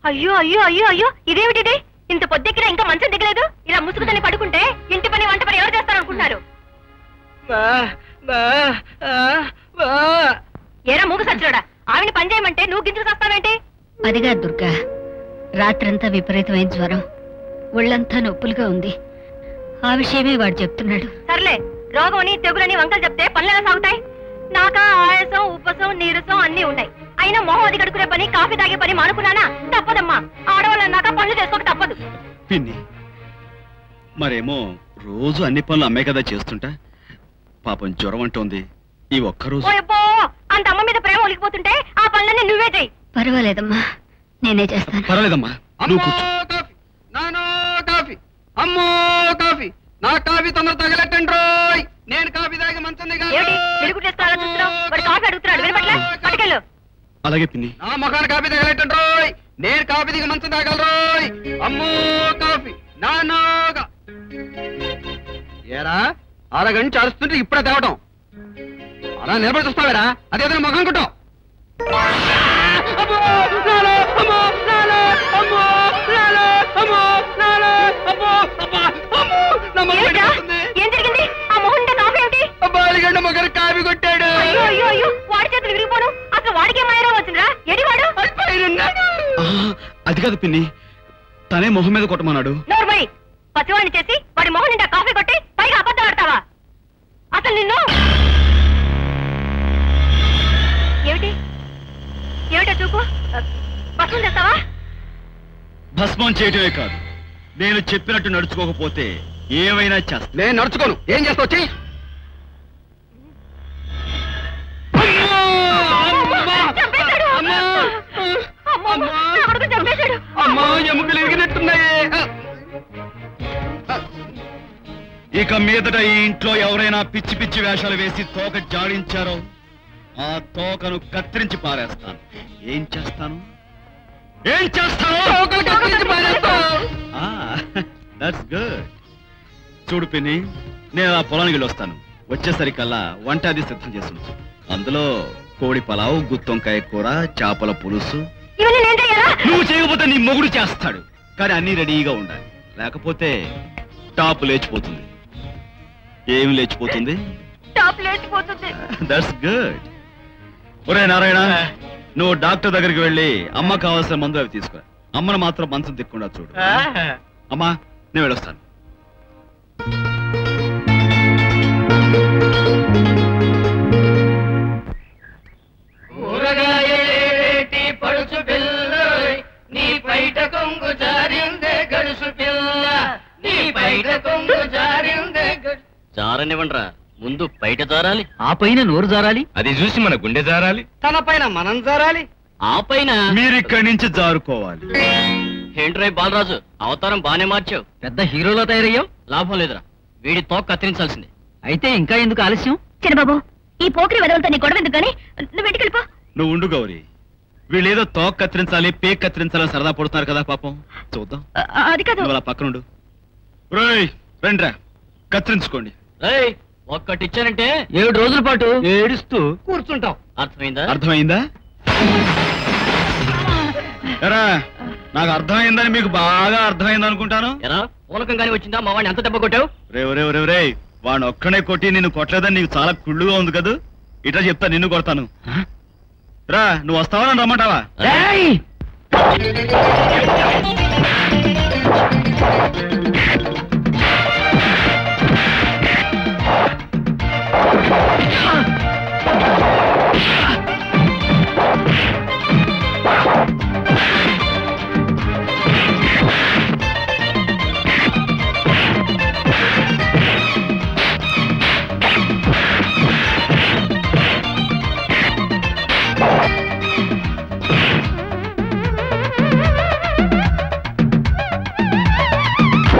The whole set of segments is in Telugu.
అయ్యో అయ్యో అయ్యో అయ్యో ఇదేమిటిది ఇంత పొద్దెక్కినా ఇంకా మంచం దిగలేదు ఇలా ముసుగుతని పడుకుంటే ఇంటి పని వంట పని ఎవరు చేస్తారనుకుంటున్నారు ఏరా మూగ సచ్చిలోడా ఆవిని పని చేయమంటే నువ్వు గింజలు చేస్తావేంటి అదిగా దుర్గా రాత్రంతా విపరీతమైన జ్వరం ఒళ్ళంతా నొప్పులుగా ఉంది ఆ విషయమే వాడు చెప్తున్నాడు సర్లే రోగం అని తెగులని వంకలు చెప్తే పనులు ఎలా సాగుతాయి నాక ఆయాసం ఉబ్బసం నీరసం అన్ని ఉన్నాయి అయినా మొహం అది కడుకునే పని కాఫీ తాగే పని మానుకున్నానా తప్పదమ్మా ఆడవాళ్ళు అన్నాక పనులు చేసుకోక తప్పదు పిన్ని మరేమో రోజు అన్ని పనులు అమ్మే కదా చేస్తుంటా పాపం జ్వరం అంటోంది ఈ ఒక్కరోజు ఓయబ్బో అంత అమ్మ మీద ప్రేమ ఒలిగిపోతుంటే ఆ పనులన్నీ నువ్వే చెయ్యి పర్వాలేదమ్మా నేనే చేస్తాను పర్వాలేదమ్మా నువ్వు కూర్చో కాఫీ నానో కాఫీ అమ్మో కాఫీ నా కాఫీ తొందర తగలెట్టండి రోయ్ నేను కాఫీ తాగి మంచం దిగాను. ఏమిటి వెలుగు చేసుకో అలా చూస్తున్నావు వాడు కాఫీ అడుగుతున్నాడు వినపట్ల పట్టుకెళ్ళు అలాగే పిన్ని నా ముఖాన్ని కాఫీ తగలెట్టండి రోయ్ నేను కాఫీ దిగి మంచం తాగల రోయ్ అమ్మో కాఫీ నానో కా- ఏరా అరగంట నుంచి అరుస్తుంటే ఇప్పుడే తేవటం అలా నిలబడి చూస్తావేరా అదేదో ముఖం కుట్టావు ఏమిటా? ఏం జరిగింది ఆ మొహం నిండా కాఫీ ఏమిటి బాలిగండ మొగలు కాపీ కొట్టాడు అయ్యో అయ్యో అయ్యో వాడి చేతులు విరిగిపోను అసలు వాడికి ఏమైనా వచ్చిందిరా ఎడి వాడు ఆ, అది కాదు పిన్ని తనే మొహం మీద కొట్టమన్నాడు నోర్మై పసివాడిని చేసి వాడి మొహం నిండా కాఫీ కొట్టి పైగా అబద్ధం ఆడతావా అసలు నిన్ను ఏమిటి ఏమిటో చూపు పసుపు తెస్తావా భస్మం చేయటమే కాదు నేను చెప్పినట్టు నడుచుకోకపోతే ఏమైనా చేస్తా నేను నడుచుకోను ఏం చేస్తావు చెయ్యి చంపేశాడు అమ్మో, నా కొడుకు చంపేశాడు అమ్మా ఎముకలు ఎరిగినట్టున్నాయే ఇక మీదట ఈ ఇంట్లో ఎవరైనా పిచ్చి పిచ్చి వేషాలు వేసి తోక జాడించారో ఆ తోకను కత్తిరించి పారేస్తాను ఏం చేస్తాను ఏం చేస్తాను తోకలు కత్తిరించి పారేస్తావు. దట్స్ గుడ్ చూడు పిన్ని నేను ఆ పొలానికి వెళ్ళి వస్తాను వచ్చేసరికల్లా వంట అది సిద్ధం చేస్తుంది అందులో కోడి పలావు గుత్తొంకాయ కూర చేపల పులుసు ఇవన్నీ నేను చెయ్యాలా నువ్వు చేయకపోతే నీ మొగుడు చేస్తాడు కానీ అన్ని రెడీగా ఉండాలి లేకపోతే టాప్ లేచిపోతుంది ఏమి లేచిపోతుంది టాప్ లేచిపోతుంది దట్స్ గుడ్ ఒరే నారాయణ నువ్వు డాక్టర్ దగ్గరికి వెళ్ళి అమ్మ కావాల్సిన మందు అవి తీసుకో అమ్మను మాత్రం మంచం తిక్కకుండా చూడు అమ్మా నేను వెళ్ళొస్తాను ఊరగాయేటి పడుచు పిల్ల నీ బయట కొంగు జారిందే గడుసు పిల్ల నీ బయట కొంగు జారిందే జారనివ్వండిరా ముందు బయట జారాలి ఆ పైన నోరు జారాలి అది చూసి మన గుండె జారాలి తన పైన మనం జారాలి ఆ పైన మీరు ఇక్కడి నుంచి జారుకోవాలి ఏంట్రై బాలరాజు అవతారం బానే మార్చావు పెద్ద హీరోలో తయారయ్యావు లాభం లేదురా వీడి తోక కత్తిరించాల్సిందే అయితే ఇంకా ఎందుకు ఆలస్యం చిన్నబాబు ఈ పోకిరి వెదవులతో నీ గొడవ ఎందుకు కానీ నువ్వు ఇంటికి వెళ్ళిపో నువ్వు ఉండు గౌరీ వీళ్ళేదో తోక కత్తిరించాలి పేక్ కత్తిరించాలని సరదా పడుతున్నారు కదా పాపం చూద్దాం ఆ, అది కాదు నువ్వు అలా పక్కనుండు రోయ్ రండిరా కత్తిరించుకోండి రేయ్ ఒక్కటిచ్చానంటే ఏడు రోజుల పాటు ఏడుస్తూ కూర్చుంటాం అర్థమైందా అర్థమైందా ఎరా నాకు అర్థమైందని మీకు బాగా అర్థమైంది అనుకుంటాను ఎరా పూలకంగానే వచ్చిందా మా వాడిని ఎంత దెబ్బ కొట్టావు రే రే రే రే వాడిని ఒక్కనే కొట్టి నిన్ను కొట్టలేదని నీకు చాలా కుళ్ళుగా ఉంది కదా ఇట్లా చెప్తా నిన్ను కొడతాను రా నువ్వు వస్తావా నన్ను రమ్మంటావా ఆ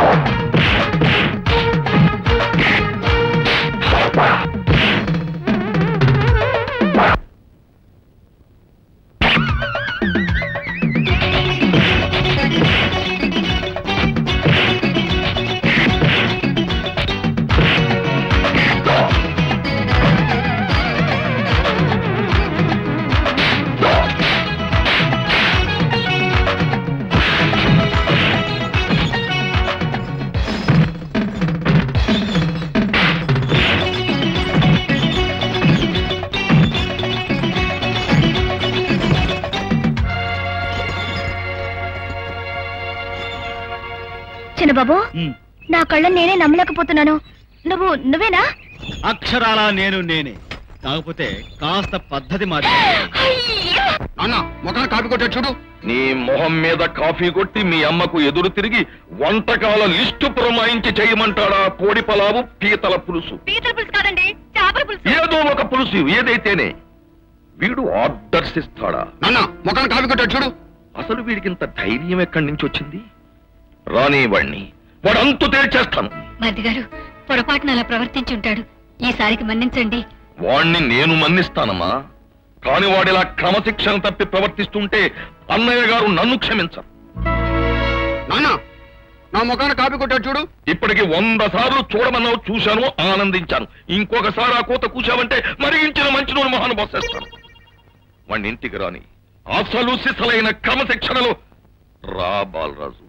చిన్నబాబు ఉమ్. నా కళ్ళ నేనే నమ్మలేకపోతున్నాను నువ్వు నువ్వేనా అక్షరాలా నేను నేనే కాకపోతే కాస్త పద్ధతి మారి నాన్న ముఖాన కాపీ కొట్టాడు చూడు నీ మొహం మీద కాఫీ కొట్టి మీ అమ్మకు ఎదురు తిరిగి వంటకాల లిస్టు పురమాయించి చేయమంటాడా కోడి పలావు పీతల పులుసు పీతల పులుసు కాదండి చేపల పులుసు ఏదో ఒక పులుసు ఏదైతేనే వీడు ఆర్డర్స్ ఇస్తాడా నాన్న ముఖాన కాపీ కొట్టాడు చూడు అసలు వీడికింత ధైర్యం ఎక్కడి నుంచి వచ్చింది రానివ్వండి వాడు అంతు తేల్చేస్తాను మరిది గారు పొరపాటున అలా ప్రవర్తించి ఉంటాడు ఈసారికి మన్నించండి వాణ్ణి నేను మన్నిస్తానమ్మా కాని వాడిలా క్రమశిక్షణ తప్పి ప్రవర్తిస్తుంటే అన్నయ్య గారు నన్ను క్షమించరు నాన్న నా ముఖాన కాపీ కొట్టాడు చూడు ఇప్పటికి వంద సార్లు చూడమన్నావు చూశాను ఆనందించాను ఇంకొకసారి ఆ కూత కూశావంటే మరిగించిన మంచి నూనె మొహాన్ని బొసేస్తాను వాడిని ఇంటికి రాని అసలు సిసలైన క్రమశిక్షణలో రా బాలరాజు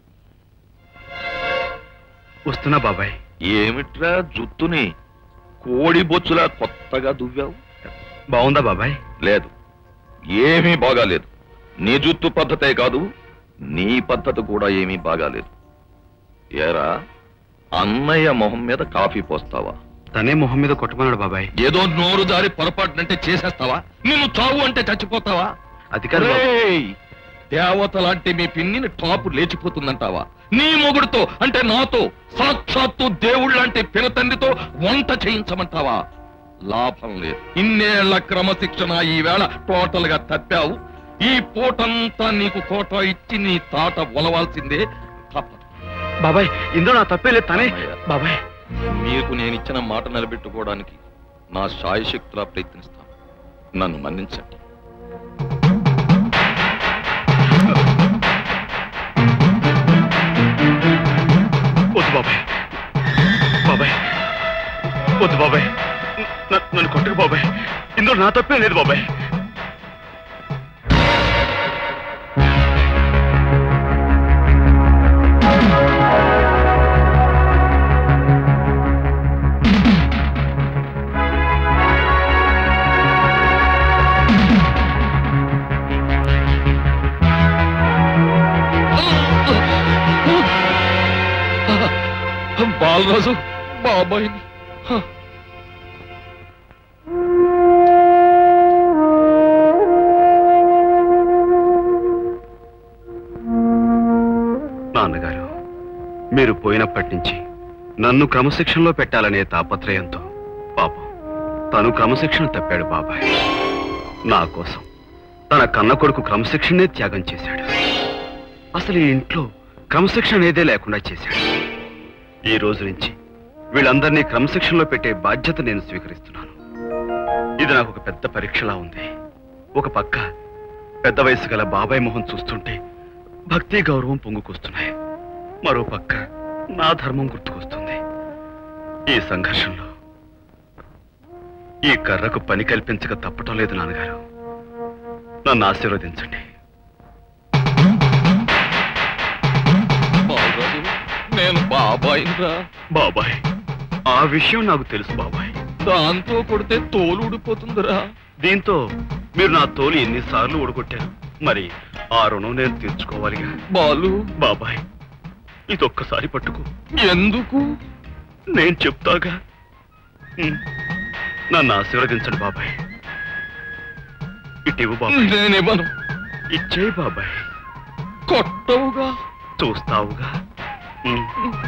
వస్తున్నా బాబాయ్ ఏమిట్రా జుత్తుని కోడి బొచ్చులా కొత్తగా దువ్వావు బాగుందా బాబాయ్ లేదు ఏమీ బాగాలేదు నీ జుత్తు పద్ధతే కాదు నీ పద్ధతి కూడా ఏమీ బాగాలేదు ఏరా అన్నయ్య మొహం మీద కాఫీ పోస్తావా తనే మొహం మీద కొట్టమన్నాడు బాబాయ్ ఏదో నోరు జారి పొరపాటునంటే చేసేస్తావా నిన్ను చావు అంటే చచ్చిపోతావా అది కాదు బాబాయ్. రేయ్! దేవత లాంటి మీ పిన్నిని టాపు లేచిపోతుందంటావా నీ మొగుడుతో అంటే నాతో సాక్షాత్తు దేవుడు లాంటి పినతండ్రితో వంట చేయించమంటావా లాభం లేదు ఇన్నేళ్ల క్రమశిక్షణ ఈవేళ టోటల్ గా తప్పావు ఈ పూటంతా నీకు కోట ఇచ్చి నీ తాట ఒలవాల్సిందే తప్పదు బాబాయ్ ఇందులో నా తప్పే లేదు తనే అమ్మయ్య. బాబాయ్ మీకు నేను ఇచ్చిన మాట నిలబెట్టుకోవడానికి నా శాయశక్తులా ప్రయత్నిస్తాను నన్ను మన్నించండి వద్దు బాబాయ్ బాబాయ్ వద్దు బాబాయ్ న- నన్ను కొట్టకు బాబాయ్ ఇందులో నా తప్పే లేదు బాబాయ్ బాలరాజు బాబాయ్ని హ. నాన్నగారు మీరు పోయినప్పటి నుంచి నన్ను క్రమశిక్షణలో పెట్టాలనే తాపత్రయంతో పాపం తను క్రమశిక్షణ తప్పాడు బాబాయ్ నా కోసం తన కన్న కొడుకు క్రమశిక్షణే త్యాగం చేశాడు అసలు ఈ ఇంట్లో క్రమశిక్షణ అనేదే లేకుండా చేశాడు ఈ రోజు నుంచి వీళ్ళందరినీ క్రమశిక్షణలో పెట్టే బాధ్యత నేను స్వీకరిస్తున్నాను ఇది నాకు ఒక పెద్ద పరీక్షలా ఉంది ఒక పక్క పెద్ద వయసు గల బాబాయ్ మొహం చూస్తుంటే భక్తి గౌరవం పొంగుకొస్తున్నాయి మరో పక్క నా ధర్మం గుర్తుకొస్తుంది ఈ సంఘర్షంలో ఈ కర్రకు పని కల్పించక తప్పటం లేదు నాన్నగారు నన్ను ఆశీర్వదించండి బాలరాజు నేను బాబాయిరా బాబాయ్ ఆ విషయం నాకు తెలుసు బాబాయ్ దాంతో కొడితే తోలు ఊడిపోతుందిరా దీంతో మీరు నా తోలు ఎన్నిసార్లు ఊడగొట్టారు మరి ఆ రుణం నేను తీర్చుకోవాలిగా బాలు బాబాయ్ ఇదొక్కసారి పట్టుకో ఎందుకు నేను చెప్తాగా ఉమ్. నన్ను ఆశీర్వదించండి బాబాయ్ ఇటివు బాబాయ్ నేనివ్వను ఇచ్చేయి బాబాయ్ కొట్టవుగా చూస్తావుగా ఉమ్.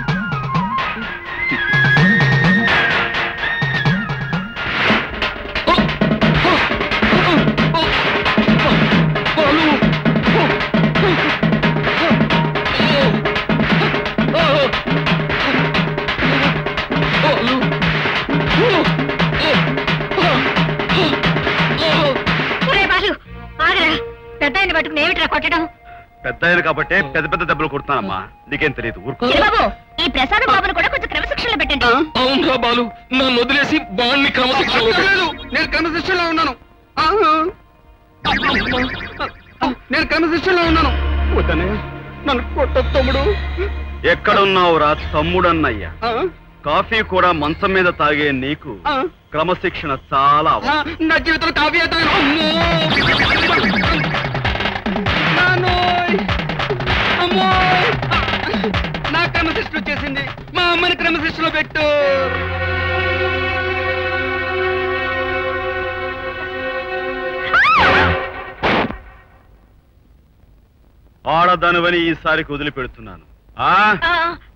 బాలు బాలు ఒరే బాలు ఆగరా పెద్ద ఆయన పట్టుకుని ఏమిట్రా కొట్టడం పెద్ద ఆయన కాబట్టే పెద్ద పెద్ద దెబ్బలు కొడుతున్నానమ్మా నీకేం తెలియదు ఊరుకో బాబు ఈ ప్రసాదం బాబును కూడా కొంచెం క్రమశిక్షణలో పెట్టండి అవునరా బాలు నన్ను వదిలేసి బాణ్ణి క్రమశిక్షణలో పెట్టు. లేదు నేను క్రమశిక్షణలో ఉన్నాను ఆ, నేను క్రమశిక్షణలో ఉన్నాను వద్దనే నన్ను కొట్ట తమ్ముడు ఎక్కడున్నావురా తమ్ముడన్నయ్యా ఆ, కాఫీ కూడా మంచం మీద తాగే నీకు ఆ, క్రమశిక్షణ చాలా ఆ, అవసరం. నా జీవితంలో కాఫీ అవుతాను అమ్మో నాన్నోయ్! అమ్మోయ్! నా క్రమశిక్షణ పులుసులో పెట్టు ఆడదానివని ఈసారికి వదిలిపెడుతున్నాను ఆ ఆ,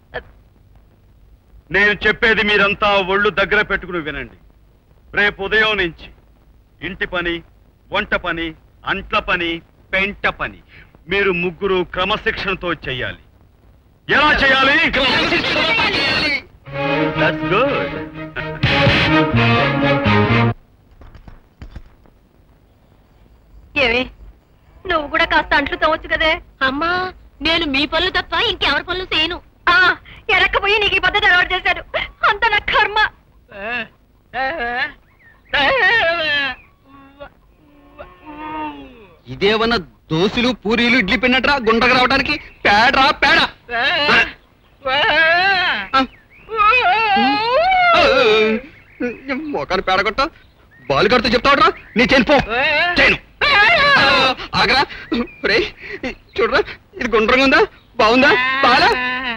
నేను చెప్పేది మీరంతా ఒళ్ళు దగ్గర పెట్టుకుని వినండి రేపు ఉదయం నుంచి ఇంటి పని వంట పని అంట్ల పని పెంట పని మీరు ముగ్గురు క్రమశిక్షణతో చెయ్యాలి ఎలా చేయాలి దట్స్ గుడ్ ఏమి నువ్వు కూడా కాస్త అంట్లు తవ్వచ్చు కదే అమ్మా నేను మీ పనులు తప్ప ఇంకెవరి పనులు చేయను ఆ ఎరక్కపోయి నీకు ఈ పద్ధతి అలవాటు చేశాడు అంత నా కర్మ ఇదేమన్నా దోశలు పూరీలు ఇడ్లీ పిన్నట్రా గుండ్రగా రావడానికి పేడరా పేడ మొఖాన్ని పేడ కొట్ట బాలు కడుతూ చెప్తావుట్రా నీ చేయను పో చేయను ఆగరా రే చూడరా ఇది గుండ్రంగా ఉందా బాగుందా బాలా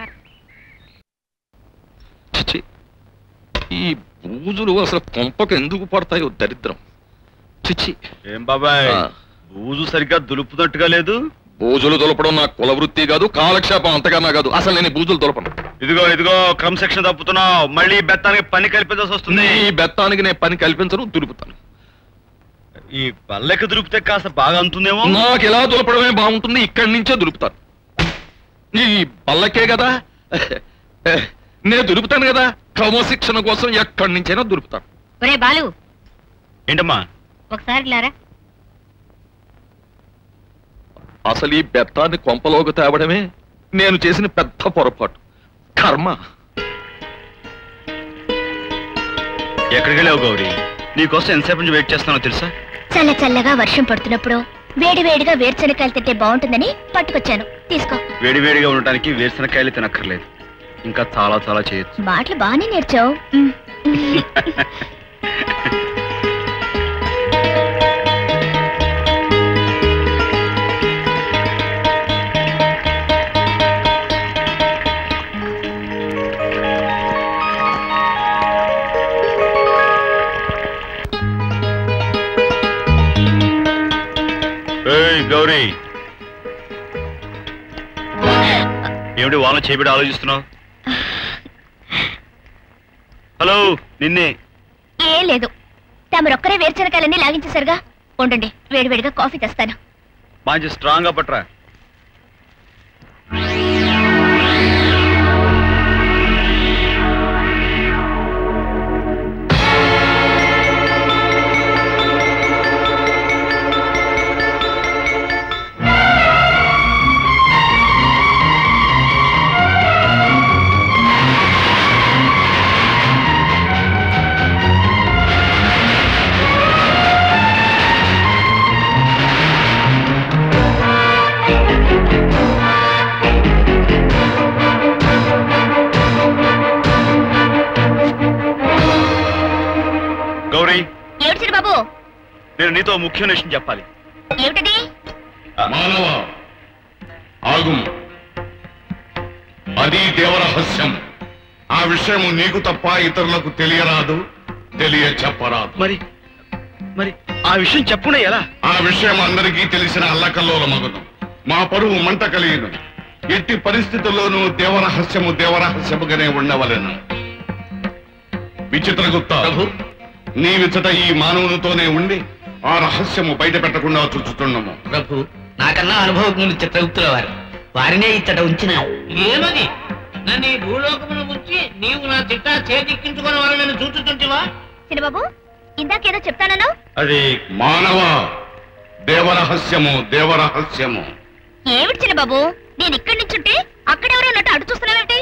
చిచి ఈ బూజులు అసలు కొంపకు ఎందుకు పడతాయో దరిద్రం చిచి ఏం బాబాయ్ ఆ. బూజు సరిగ్గా దులుపుతున్నట్టుగా లేదు బూజులు దులపడం నా కుల వృత్తి కాదు కాలక్షేపం అంతకన్నా కాదు అసలు నేను ఈ బూజులు దులపను ఇదిగో ఇదిగో క్రమశిక్షణ తప్పుతున్నావు మళ్ళీ బెత్తానికి పని కల్పించాల్సి వస్తుంది ఈ బెత్తానికి నేను పని కల్పించను దులుపుతాను ఈ పల్లెకి దులిపితే కాస్త బాగా అంతుందేమో నాకు ఎలా దులపడమే బాగుంటుంది ఇక్కడి నుంచే దులుపుతాను ఈ పల్లకే కదా నేను దులుపుతాను కదా క్రమశిక్షణ కోసం ఎక్కడి నుంచైనా దులుపుతాను ఒరే బాలు ఏంటమ్మా ఒకసారి లారా అసలు ఈ బెత్తాన్ని కొంపలోకి తేవడమే నేను చేసిన పెద్ద పొరపాటు కర్మ ఎక్కడికి వెళ్ళావు గౌరీ నీకోసం ఎంతసేపు నుంచి వెయిట్ చేస్తున్నానో తెలుసా చల్ల చల్లగా వర్షం పడుతున్నప్పుడు వేడి వేడిగా వేరుశనకాయలు తింటే బాగుంటుందని పట్టుకొచ్చాను తీసుకో వేడి వేడిగా ఉండటానికి వేరుశనకాయలు తినక్కర్లేదు ఇంకా చాలా చాలా చేయొచ్చు మాటలు బాగానే నేర్చావు మ్. ఏయ్ గౌరీ ఏమిటి వాళ్ళని చేపిడి ఆలోచిస్తున్నావు హలో నిన్నే ఏం లేదు తమరొక్కరే వేరుశనకాయలన్నీ లాగించేసరిగా ఉండండి వేడివేడిగా కాఫీ తెస్తాను మంచి స్ట్రాంగ్ గా పట్రా గౌరీ ఏమిటి బాబు నేను నీతో ముఖ్యమైన విషయం చెప్పాలి ఏమిటది మానవ ఆగుము అది దేవరహస్యం ఆ విషయం నీకు తప్ప ఇతరులకు తెలియరాదు తెలియ చెప్పరాదు మరి మరి ఆ విషయం చెప్పునే ఎలా ఆ విషయం అందరికీ తెలిసిన అల్లకల్లోల మగదు మా పరువు మంట కలిగిన ఎట్టి పరిస్థితుల్లోనూ దేవరహస్యము దేవరహస్యముగానే ఉండవలెను విచిత్రగుప్త నీ విచట ఈ మానవునితోనే ఉండి ఆ రహస్యము బయట పెట్టకుండా చూచుతున్నాము ప్రభు నాకన్నా అనుభవజ్ఞులు చిత్రగుప్తుల వారు వారినే ఇచ్చట ఉంచిన ఏమది నన్ను ఈ భూలోకమును ఉంచి నీవు నా చిట్టా చేతిక్కించుకున్న వారు నన్ను చూచుతుంటివా చిన్నబాబు ఇందాకేదో చెప్తానన్నావు అది మానవ దేవరహస్యము దేవరహస్యము ఏమిటి చిన్నబాబు నేను ఇక్కడి నుంచుంటే అక్కడెవరో ఉన్నట్టు అటు చూస్తున్నావేమిటి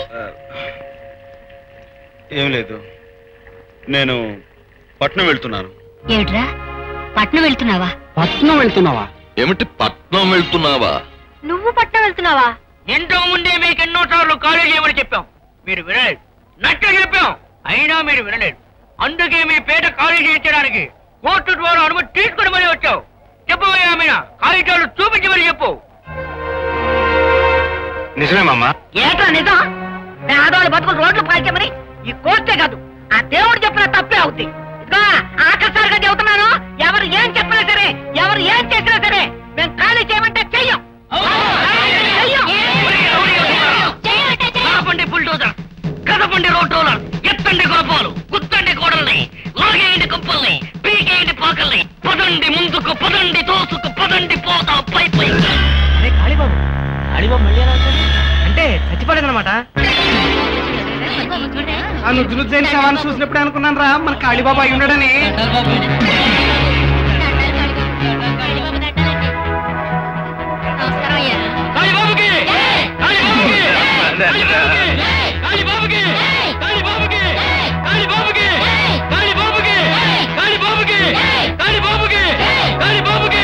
ఏం లేదు నేను పట్నం వెళ్తున్నాను ఏమిట్రా పట్నం వెళ్తున్నావా పట్నం వెళ్తున్నావా ఏమిటి పట్నం వెళ్తున్నావా నువ్వు పట్నం వెళ్తున్నావా ఇంతకు ముందే మీకు ఎన్నో సార్లు కాలేజీ చేయమని చెప్పాం మీరు వినలేదు నట్టు చెప్పాం అయినా మీరు వినలేదు అందుకే మీ పేట ఖాళీ చేయించడానికి కోర్టు ద్వారా అనుమతి తీసుకుని మరీ వచ్చావు చెప్పబోయా మీన కాగితాలు చూపించమని చెప్పు నిజమే మామా ఏట్రా నిజం పేదవాళ్ళు బతుకులు రోడ్లు పాల్చమని ఈ కోర్టే కాదు ఆ దేవుడు చెప్పిన తప్పే అవుద్ది ఇదిగో ఆఖరిసారిగా చెబుతున్నాను ఎవరు ఏం చెప్పినా సరే ఎవరు ఏం చేసినా సరే మేము ఖాళీ చేయమంటే చెయ్యం చెయ్యం. కదపండి బుల్డోజర్ కదపండి రోడ్రోలర్ ఎత్తండి గోపాలు గుత్తండి కోడల్ని లాగేయండి కుప్పల్ని పీకేయండి పాకల్ని పదండి ముందుకు పదండి తోసుకు పదండి పోతా పై పై అరే కాళీబాబు కాళీబాబు మళ్ళీ ఎలా వచ్చాడు? అంటే చచ్చిపోలేదన్నమాట ఆ నుజ్జు నుజ్జైన శవాన్ని చూసినప్పుడు అనుకున్నాను రా మన కాళీబాబు అయి ఉండడని నమస్కారం అయ్యా కాళీబాబుకి కాళీబాబుకి కాళీబాబుకి కాళీబాబుకి కాళీబాబుకి కాళీబాబుకి కాళీబాబుకి కాళీబాబుకి కాళీబాబుకి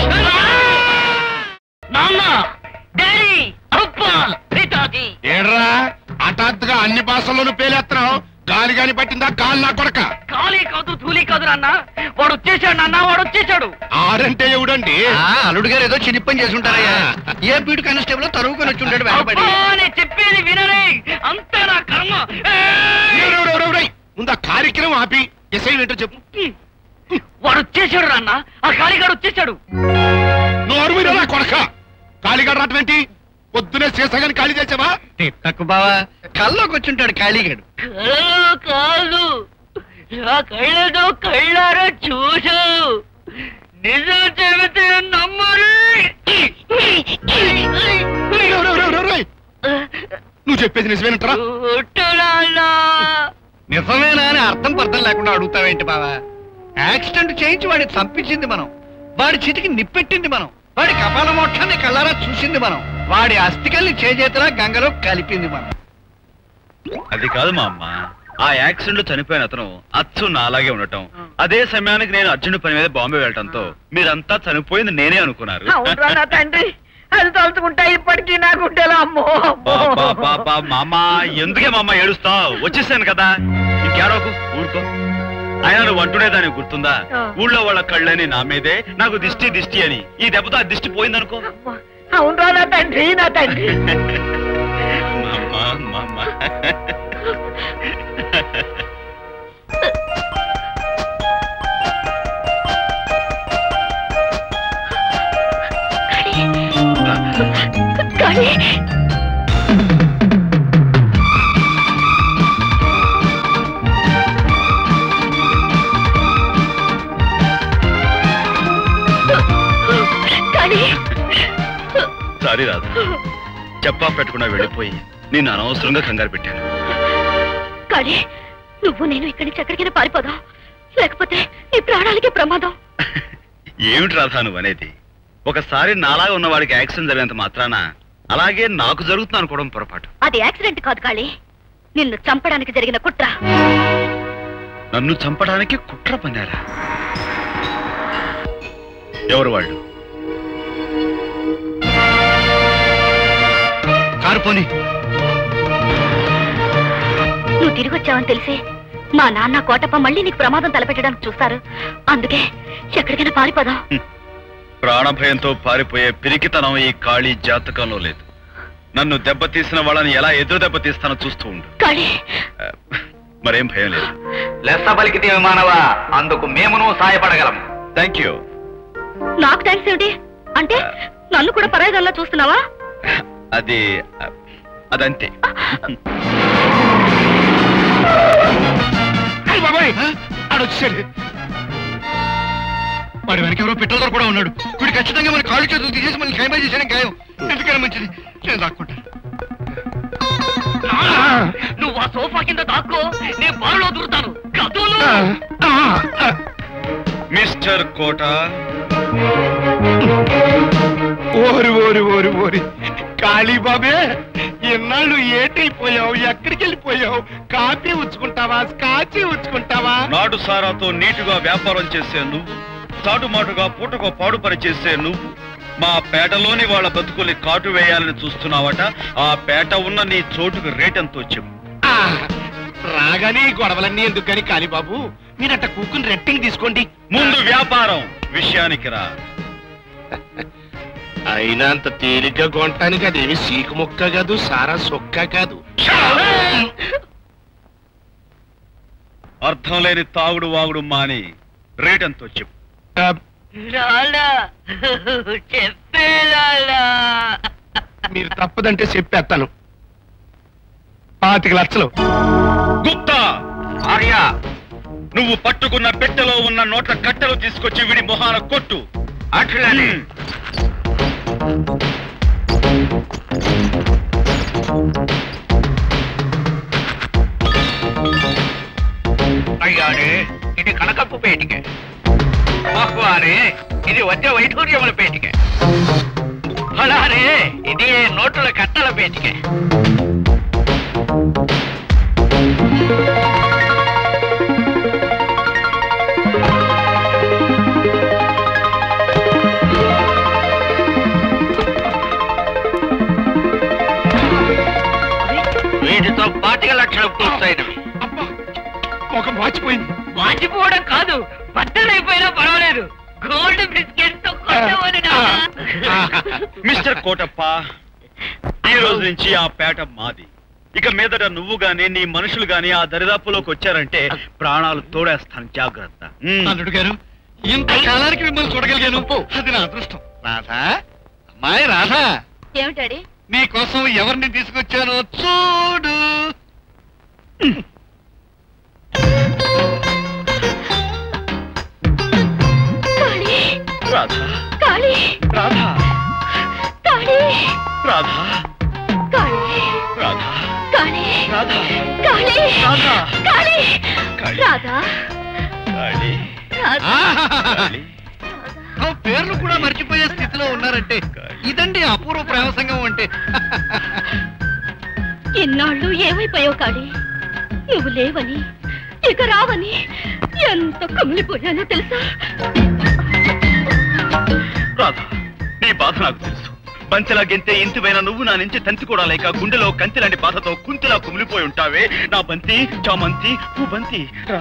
నాన్న డాడీ అబ్బా పితాజీ ఏడ్రా హఠాత్తుగా అన్ని భాషల్లోనూ పేలేస్తున్నావు గాలి గాని పట్టిందా గాలి నా కొడక ఖాళీ కాదు ధూళి కాదు నాన్న వాడు వచ్చేసాడు నాన్న వాడు వచ్చేసాడు ఆడంటే ఎవడండి అల్లుడు గారు ఏదో చినిప్పని చేసి ఉంటారయ్యా ఏ పీటు కానిస్టేబుల్ తరుగుకొని వచ్చి ఉంటాడు వెనకబడి అబ్బా, నేను చెప్పేది వినరే అంతా నా కర్మ ఏయ్! ఎవరెవరెవరెవరెవరెవరె? ముందు ఆ కార్యక్రమం ఆపి ఎస్ఐ ఏంటో చెప్పు వాడు వచ్చేసాడు నాన్న ఆ కాళీగాడు వచ్చేసాడు నోరు మీద నా కొడక కాళీగాడు రావటం ఏంటి పొద్దునే సీసగాని ఖాళీ చేసావా తక్కువ బావా కల్లోకి వచ్చి ఉంటాడు ఖాళీగాడు కళ్ళు కాదు నా కళ్ళతో కళ్ళారా చూసావు నిజం చెబితే నమ్మరు ఎవరెవరెవరెవరె? నువ్వు చెప్పేది నిజమేనంటారా ఒట్టు నాన్న నిజమేనా అని అర్థం పర్థం లేకుండా అడుగుతావేంటి బావా యాక్సిడెంట్ చేయించి వాడిని చంపించింది మనం వాడి చితికి నిప్పెట్టింది మనం వాడి కపాల మోక్షాన్ని కళ్ళారా చూసింది మనం వాడి అస్థికల్ని చేజేతలా గంగలో కలిపింది మనం అది కాదు మా అమ్మ ఆ యాక్సిడెంట్ లో చనిపోయిన అతను అచ్చు నాలాగే ఉండటం అదే సమయానికి నేను అర్జునుడి పని మీద బాంబే వెళ్ళటంతో మీరంతా చనిపోయింది నేనే అనుకున్నారు అవునరా నా తండ్రి అది తలుచుకుంటా ఇప్పటికీ నా గుండెలో అమ్మో అమ్మో. పాపా, పాపా, మామ ఎందుకే మామ ఏడుస్తావు వచ్చేసాను కదా ఇంకేడోకు ఊరుకో అయినా నువ్వు అంటుడే దానికి గుర్తుందా ఆ. ఊళ్ళో వాళ్ళ కళ్ళని నా మీదే నాకు దిష్టి దిష్టి అని ఈ దెబ్బతో ఆ దిష్టి పోయిందనుకో అవునరా నా తండ్రి నా తండ్రి మామ మామ కానీ కానీ సారీ రాధా చెప్పా పెట్టకుండా వెళ్ళిపోయి నేను అనవసరంగా కంగారు పెట్టాను కానీ నువ్వు నేను ఇక్కడి నుంచి ఎక్కడికైనా పారిపోదాం లేకపోతే నీ ప్రాణాలకి ప్రమాదం ఏమిటి రాధా నువ్వు అనేది ఒకసారి నాలాగా ఉన్న వాడికి యాక్సిడెంట్ జరిగినంత మాత్రాన అలాగే నాకు జరుగుతుంది అనుకోవడం పొరపాటు అది యాక్సిడెంట్ కాదు కాళీ నిన్ను చంపడానికి జరిగిన కుట్ర నన్ను చంపడానికి కుట్ర పన్నారా ఎవరు వాళ్ళు కారు పోనీ నువ్వు తిరిగి వచ్చావని తెలిసి మా నాన్న కోటప్ప మళ్ళీ నీకు ప్రమాదం తలపెట్టడానికి చూస్తారు అందుకే ఎక్కడికైనా పారిపోదాం ప్రాణభయంతో పారిపోయే పిరికితనం ఈ ఖాళీ జాతకంలో లేదు నన్ను దెబ్బతీసిన వాళ్ళని ఎలా ఎదురు దెబ్బతీస్తానో చూస్తూ ఉండు కాళీ ఆ, మరేం భయం లేదు లెస్స పలికితే మానవ అందుకు మేమును సాయపడగలం థ్యాంక్ యూ నాకు థ్యాంక్స్ ఏమిటి అంటే నన్ను కూడా పరాయిదాల్లా చూస్తున్నావా అది ఆ, అదంతే అయ్ బాబాయ్ ఆడొచ్చాడు వాడి వెనక ఎవరో పెట్రోల్ కూడా ఉన్నాడు వీడు ఖచ్చితంగా మన కాళ్ళు చేతులు తీసేసి మన ఖైమా చేశాను ఖాయం ఎందుకైనా మంచిది నేను దాక్కుంటా నువ్వు ఆ సోఫా కింద దాక్కో నేను బారులో దూరుతాను కదులు మిస్టర్ కోట ఓరి ఓరి ఓరి ఓరి కాళీ బాబే ఇన్నాళ్ళు ఏటైపోయావు ఎక్కడికి వెళ్ళిపోయావు కాఫీ ఉచ్చుకుంటావా స్కాచీ ఉచ్చుకుంటావా నాటు సారాతో నీటుగా వ్యాపారం చేసే నువ్వు చాటుమాటుగా పూటకో పాడు పని చేసే నువ్వు మా పేటలోని వాళ్ళ బతుకుల్ని కాటు వేయాలని చూస్తున్నావట ఆ పేట ఉన్న నీ చోటుకు రేటెంతో చెప్పు ఆ, రాగానే ఈ గొడవలన్నీ ఎందుకని కాళీబాబు మీరట్ట కూకుని రెట్టింగ్ తీసుకోండి ముందు వ్యాపారం విషయానికి రా అయినా అంత తేలిగ్గా కొనటానికి అదేమి సీకు ముక్క కాదు సారా సొక్క కాదు అర్థం లేని తాగుడు వాగుడు మాని రేట్ ఎంతో చెప్పు లాలా చెప్పే లాలా మీరు తప్పదంటే చెప్పేస్తాను పాతిక లక్షలు గుప్తా ఆర్య నువ్వు పట్టుకున్న పెట్టెలో ఉన్న నోట్ల కట్టెలు తీసుకొచ్చి వీడి మొహాన కొట్టు అట్లనే అయ్యారే ఇది కనకప్పు పేటికే మహ్వారే ఇది వచ్చే వైఢూర్యముల పేటికే అలానే ఇది నోట్ల కట్టల పేటికే వీటితో పాతిక లక్షలు పూర్తయినవి ఒక వాచిపోయింది వాచిపోవడం కాదు బట్టలైపోయినా పర్వాలేదు గోల్డ్ బిస్కెట్ తో కొట్టమని మిస్టర్ కోటప్ప ఈ రోజు నుంచి ఆ పేట మాది ఇక మీదట నువ్వు గాని నీ మనుషులు గాని ఆ దరిదాపులోకి వచ్చారంటే ప్రాణాలు తోడేస్తాను జాగ్రత్త ఉమ్. అల్లుడు గారు ఇంత కాలానికి మిమ్మల్ని చూడగలిగాను అది నా అదృష్టం రాధా అమ్మాయి రాధా ఏమిటాడి నీ కోసం ఎవరిని తీసుకొచ్చానో చూడు కాళీ రాధా కాళీ రాధా కాళీ రాధా కాళీ రాధా కాళీ రాధా కాళీ రాధా కాళీ కాళీ. రాధా కాళీ. రాధా కాళీ. ఆ పేర్లు కూడా మర్చిపోయే స్థితిలో ఉన్నారంటే ఇదండి అపూర్వ ప్రేమ సంఘం అంటే ఇన్నాళ్ళు ఏమైపోయావు కాళీ నువ్వు లేవని ఇక రావని ఎంత కుమిలిపోయానో తెలుసా రాధా నీ బాధ నాకు తెలుసు బంతిలా గెంతే ఇంటిపైన నువ్వు నా నుంచి తంతి కూడా లేక గుండెలో కంతి లాంటి బాధతో కుంతిలా కుమిలిపోయి ఉంటావే నా బంతి చామంతి పూ బంతి రా.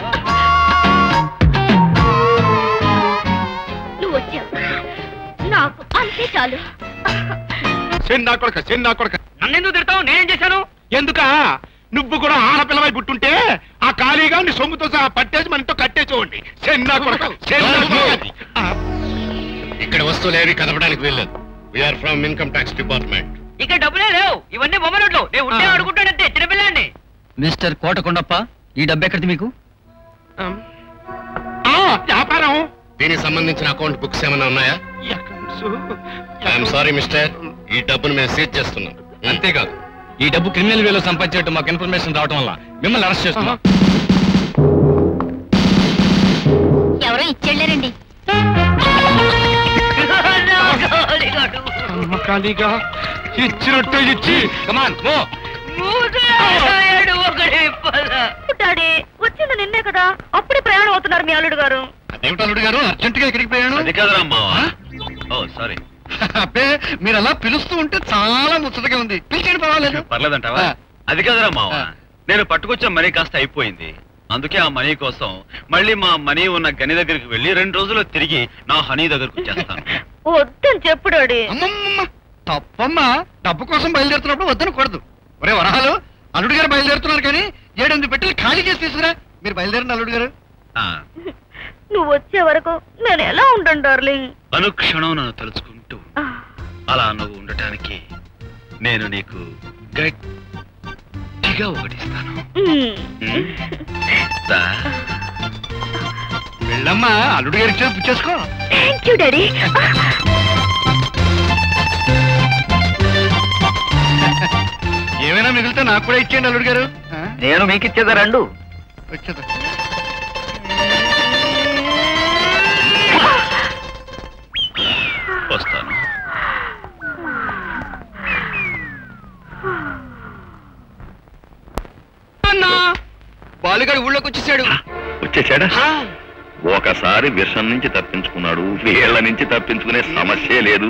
నువ్వు వచ్చావు నాకు అంతే చాలు చెన్నా కొడక చెన్నా కొడక నన్నెందుకు తిడతావు నేనేం చేశాను ఎందుక నువ్వు కూడా ఆడపిల్లవై పుట్టుంటే ఆ ఖాళీగా నీ సొమ్ముతో సహా పట్టేసి మనతో కట్టేసుకోండి చెన్నా కొడక చెన్నా కొడక. ఆ, ఇక్కడ వస్తువులు ఏవి కదపడానికి వీల్లేదు we are from income tax department ఇక డబ్బులే లేవు ఇవన్నీ బొమ్మ నోట్లు నేను ఉంటే ఆ. అడుగుంటానంటే చిన్నపిల్లండి మిస్టర్ కోటకొండప్ప ఈ డబ్బు ఎక్కడిది మీకు ఆ, వ్యాపారం దీనికి సంబంధించిన అకౌంట్ బుక్స్ ఏమైనా ఉన్నాయా అకౌంట్స్, ఐఎమ్ సారీ మిస్టర్ ఈ డబ్బును మేము సీజ్ చేస్తున్నాం అంతేకాదు ఈ డబ్బు క్రిమినల్ వేలో సంపాదించేట్టు మాకు ఇన్ఫర్మేషన్ రావడం వల్ల మిమ్మల్ని అరెస్ట్ చేస్తున్నాం ఎవరో ఇచ్చెళ్ళారండి అమ్మ ఖాళీగా ఇచ్చినట్టు ఇచ్చి కమాన్ మో డాడీ వచ్చింది నిన్నే కదా అప్పుడే ప్రయాణం అవుతున్నారు మీ అల్లుడు గారు అదేమిటి అల్లుడు గారు అర్జెంట్ గా ఎక్కడికి పోయాను అది కదరా మావా ఓ సారీ అబ్బే మీరు అలా పిలుస్తూ ఉంటే చాలా ముచ్చటగా ఉంది పిలిచేది పర్వాలేదు పర్లేదంటావా ఆ. అది కదరా మావా ఆ. నేను పట్టుకొచ్చిన మనీ కాస్త అయిపోయింది అందుకే ఆ మనీ కోసం మళ్ళీ మా మనీ ఉన్న గని దగ్గరికి వెళ్ళి రెండు రోజుల్లో తిరిగి నా హనీ దగ్గరకు వచ్చేస్తాను వద్దని చెప్పు డాడీ అమ్మమ్మమ్మ తప్పమ్మా డబ్బు కోసం బయలుదేరుతున్నప్పుడు వద్దనకూడదు ఒరే వరహాలు అల్లుడు గారు బయలుదేరుతున్నారు కానీ ఏడెనిమిది పెట్టెలు ఖాళీ చేసి తీసుకురా మీరు బయలుదేరండి అల్లుడు గారు ఆ, నువ్వు వచ్చే వరకు నేను ఎలా ఉంటాను డార్లింగ్ అనుక్షణం నన్ను తలుచుకుంటూ ఉండు. అలా నువ్వు ఉండటానికి నేను నీకు గట్టిగా ఒకటిస్తాను ఉమ్. దా. వెళ్ళమ్మా అల్లుడు గారికి చేసి పుచ్చేసుకో థ్యాంక్ యూ డాడీ ఏమైనా మిగిలితే నాకు కూడా ఇచ్చేయండి అల్లుడు గారు ఆ? నేను మీకు ఇచ్చేదా రెండు వచ్చేదా వస్తాను బాలుగాడు ఊళ్ళోకి వచ్చేసాడు వచ్చేసాడా ఒకసారి విషం నుంచి తప్పించుకున్నాడు వీళ్ళ నుంచి తప్పించుకునే సమస్యే లేదు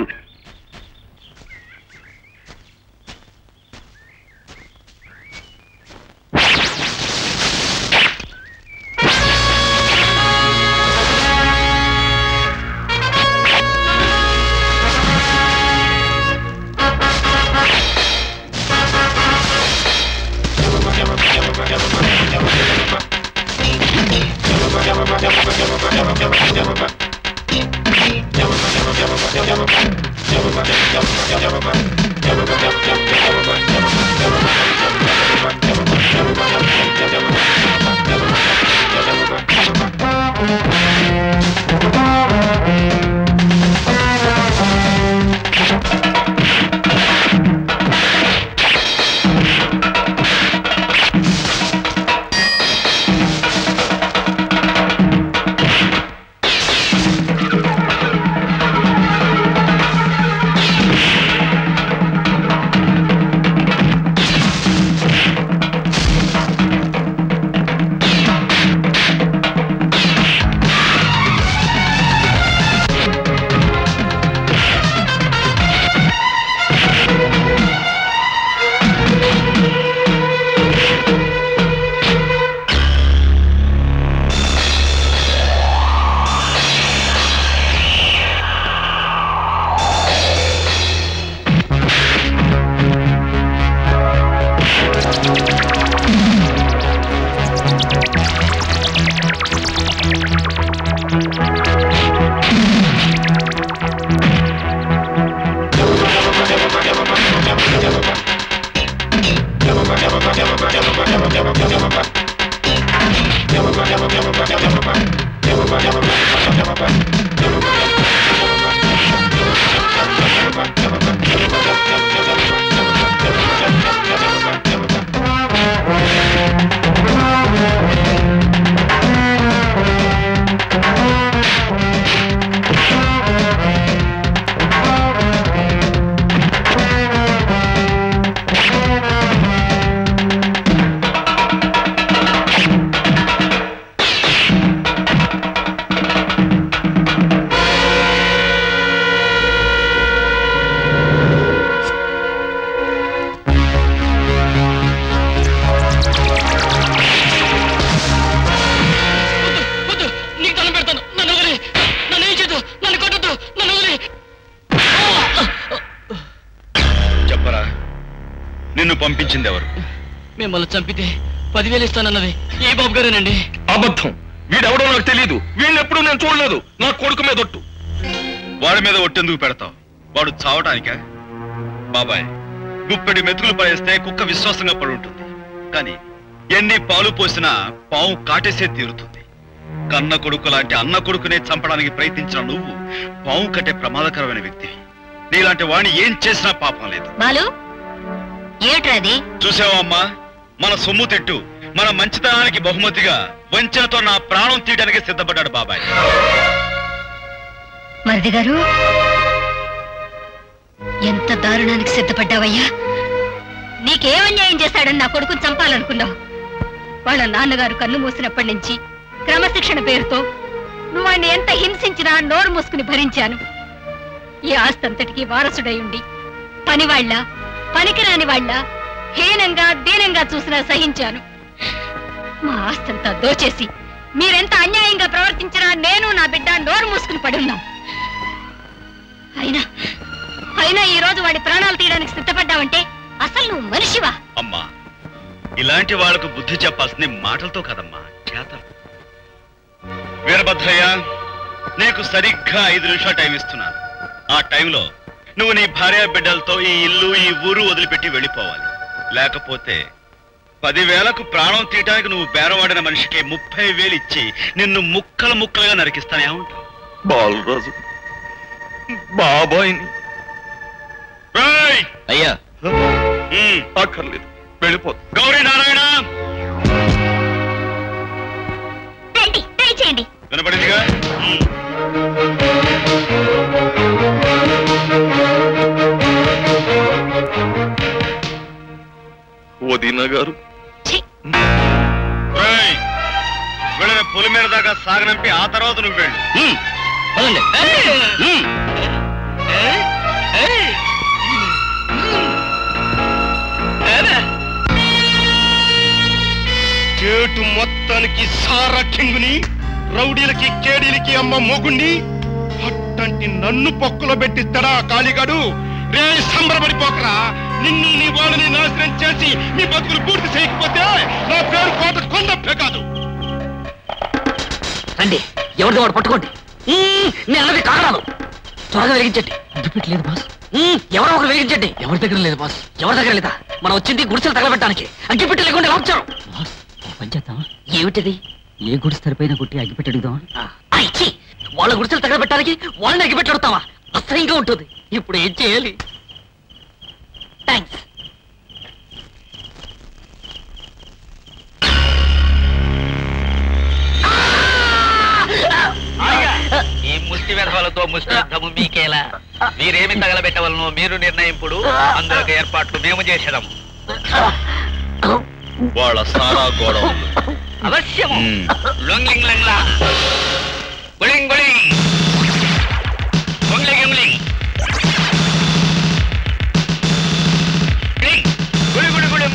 చెప్పరా నిన్ను పంపించింది ఎవరు మిమ్మల్ని చంపితే పదివేలు ఇస్తానన్నది ఏ బాబు గారేనండి అబద్ధం వీడెవడో నాకు తెలియదు వీళ్ళెప్పుడు నేను చూడలేదు నా కొడుకు మీద ఒట్టు వాడి మీద ఒట్టెందుకు పెడతావు వాడు చావటానికా బాబాయ్ గుప్పెడి మెతుకులు పడేస్తే కుక్క విశ్వాసంగా పడి ఉంటుంది కానీ ఎన్ని పాలు పోసినా పాము కాటేసే తీరుతుంది కన్న కొడుకు లాంటి అన్న కొడుకునే చంపడానికి ప్రయత్నించిన నువ్వు పాము కట్టే ప్రమాదకరమైన వ్యక్తివి నీలాంటి వాణ్ణి ఏం చేసినా పాపం లేదు బాలు ఏమిట్రా అది చూసావా అమ్మా మన సొమ్ము తిట్టు మన మంచితనానికి బహుమతిగా వంచనతో నా ప్రాణం తీయడానికి సిద్ధపడ్డాడు బాబాయ్ మరిది గారు ఎంత దారుణానికి సిద్ధపడ్డావయ్యా నీకేం అన్యాయం చేశాడని నా కొడుకుని చంపాలనుకున్నావు వాళ్ళ నాన్నగారు కన్ను మూసినప్పటి నుంచి క్రమశిక్షణ పేరుతో నువ్వు వాడిని ఎంత హింసించినా నోరు మూసుకుని భరించాను ఈ ఆస్తంతటికి వారసుడై ఉండి పనివాళ్ళ పనికిరాని వాళ్ళ హీనంగా దీనంగా చూసినా సహించాను మా ఆస్తంతా దోచేసి మీరెంత అన్యాయంగా ప్రవర్తించినా నేను నా బిడ్డ నోరు మూసుకుని పడున్నాం అయినా అయినా ఈ రోజు వాడి ప్రాణాలు తీయడానికి సిద్ధపడ్డావంటే అసలు నువ్వు మనిషివా అమ్మా ఇలాంటి వాళ్లకు బుద్ధి చెప్పాల్సింది మాటలతో కదమ్మా చేతలు వీరభద్రయ్య నీకు సరిగ్గా ఐదు నిమిషాలు టైం ఇస్తున్నాను ఆ టైంలో నువ్వు నీ భార్య బిడ్డలతో ఈ ఇల్లు ఈ ఊరు వదిలిపెట్టి వెళ్ళిపోవాలి లేకపోతే పదివేలకు ప్రాణం తీయటానికి నువ్వు బేరవాడిన మనిషికి ముప్పై వేలు ఇచ్చి నిన్ను ముక్కలు ముక్కలుగా నరికిస్తానే ఉంటావు బాలరాజు బాబాయ్ని అయ్యా అక్కర్లేదు వెళ్ళిపోదు గౌరీ నారాయణ రండి ట్రై చేయండి వినపడిందిగా వదిన గారు ఏయ్, వీళ్ళని పులి మీద దాకా సాగనంపి ఆ తర్వాత నువ్వు వెళ్ళు పదండి చేటు మొత్తానికి సారా కింగుని రౌడీలకి కేడీలకి అమ్మ మొగుణ్ణి అట్టంటి నన్ను పొక్కులో పెట్టిస్తాడా ఆ కాళీగాడు రే సంబరపడిపోకరా నిన్ను నీ వాళ్ళని నాశనం చేసి నీ బతుకులు పూర్తి చేయకపోతే నా పేరు కోట కొందప్పే కాదు రండి ఎవరిదో వాడు పట్టుకోండి మ్మ్, నేను అన్నది కాగడాలు త్వరగా వెలిగించండి అగ్గిపెట్టి లేదు బాస్ మ్మ్, ఎవరో ఒకరు వెలిగించండి ఎవరి దగ్గర లేదు బాస్ ఎవరి దగ్గర లేదా మనం వచ్చింది గుడిసెలు తగలబెట్టడానికి అగ్గిపెట్టి లేకుండా ఎలా వచ్చారు బాస్ పనిచేద్దాం ఏమిటిది ఏ గుడిసె తెరపైన కొట్టి అగ్గిపెట్టి అడుగుదాం వాళ్ళ గుడిసెలు తగలబెట్టడానికి వాళ్ళని అగ్గిపెట్టి అడుగుతావా అసహ్యంగా ఉంటుంది ఇప్పుడు ఏం చేయాలి థ్యాంక్స్ ఈ ముష్టి వెధవలతో ముష్టి యుద్ధము మీకేలా మీరేమి తగలబెట్టవలనో మీరు నిర్ణయింపుడు అందులోకి ఏర్పాట్లు మేము చేసేదాము వాళ్ళ సారా గోడౌన్ అవశ్యము లొంగ్లింగ్ లంగ్లా గుళింగ్ గుళింగ్ గుంగ్లింగ్ గుంగ్లింగ్ గ్లింగ్, గుళి గుళి గుళిం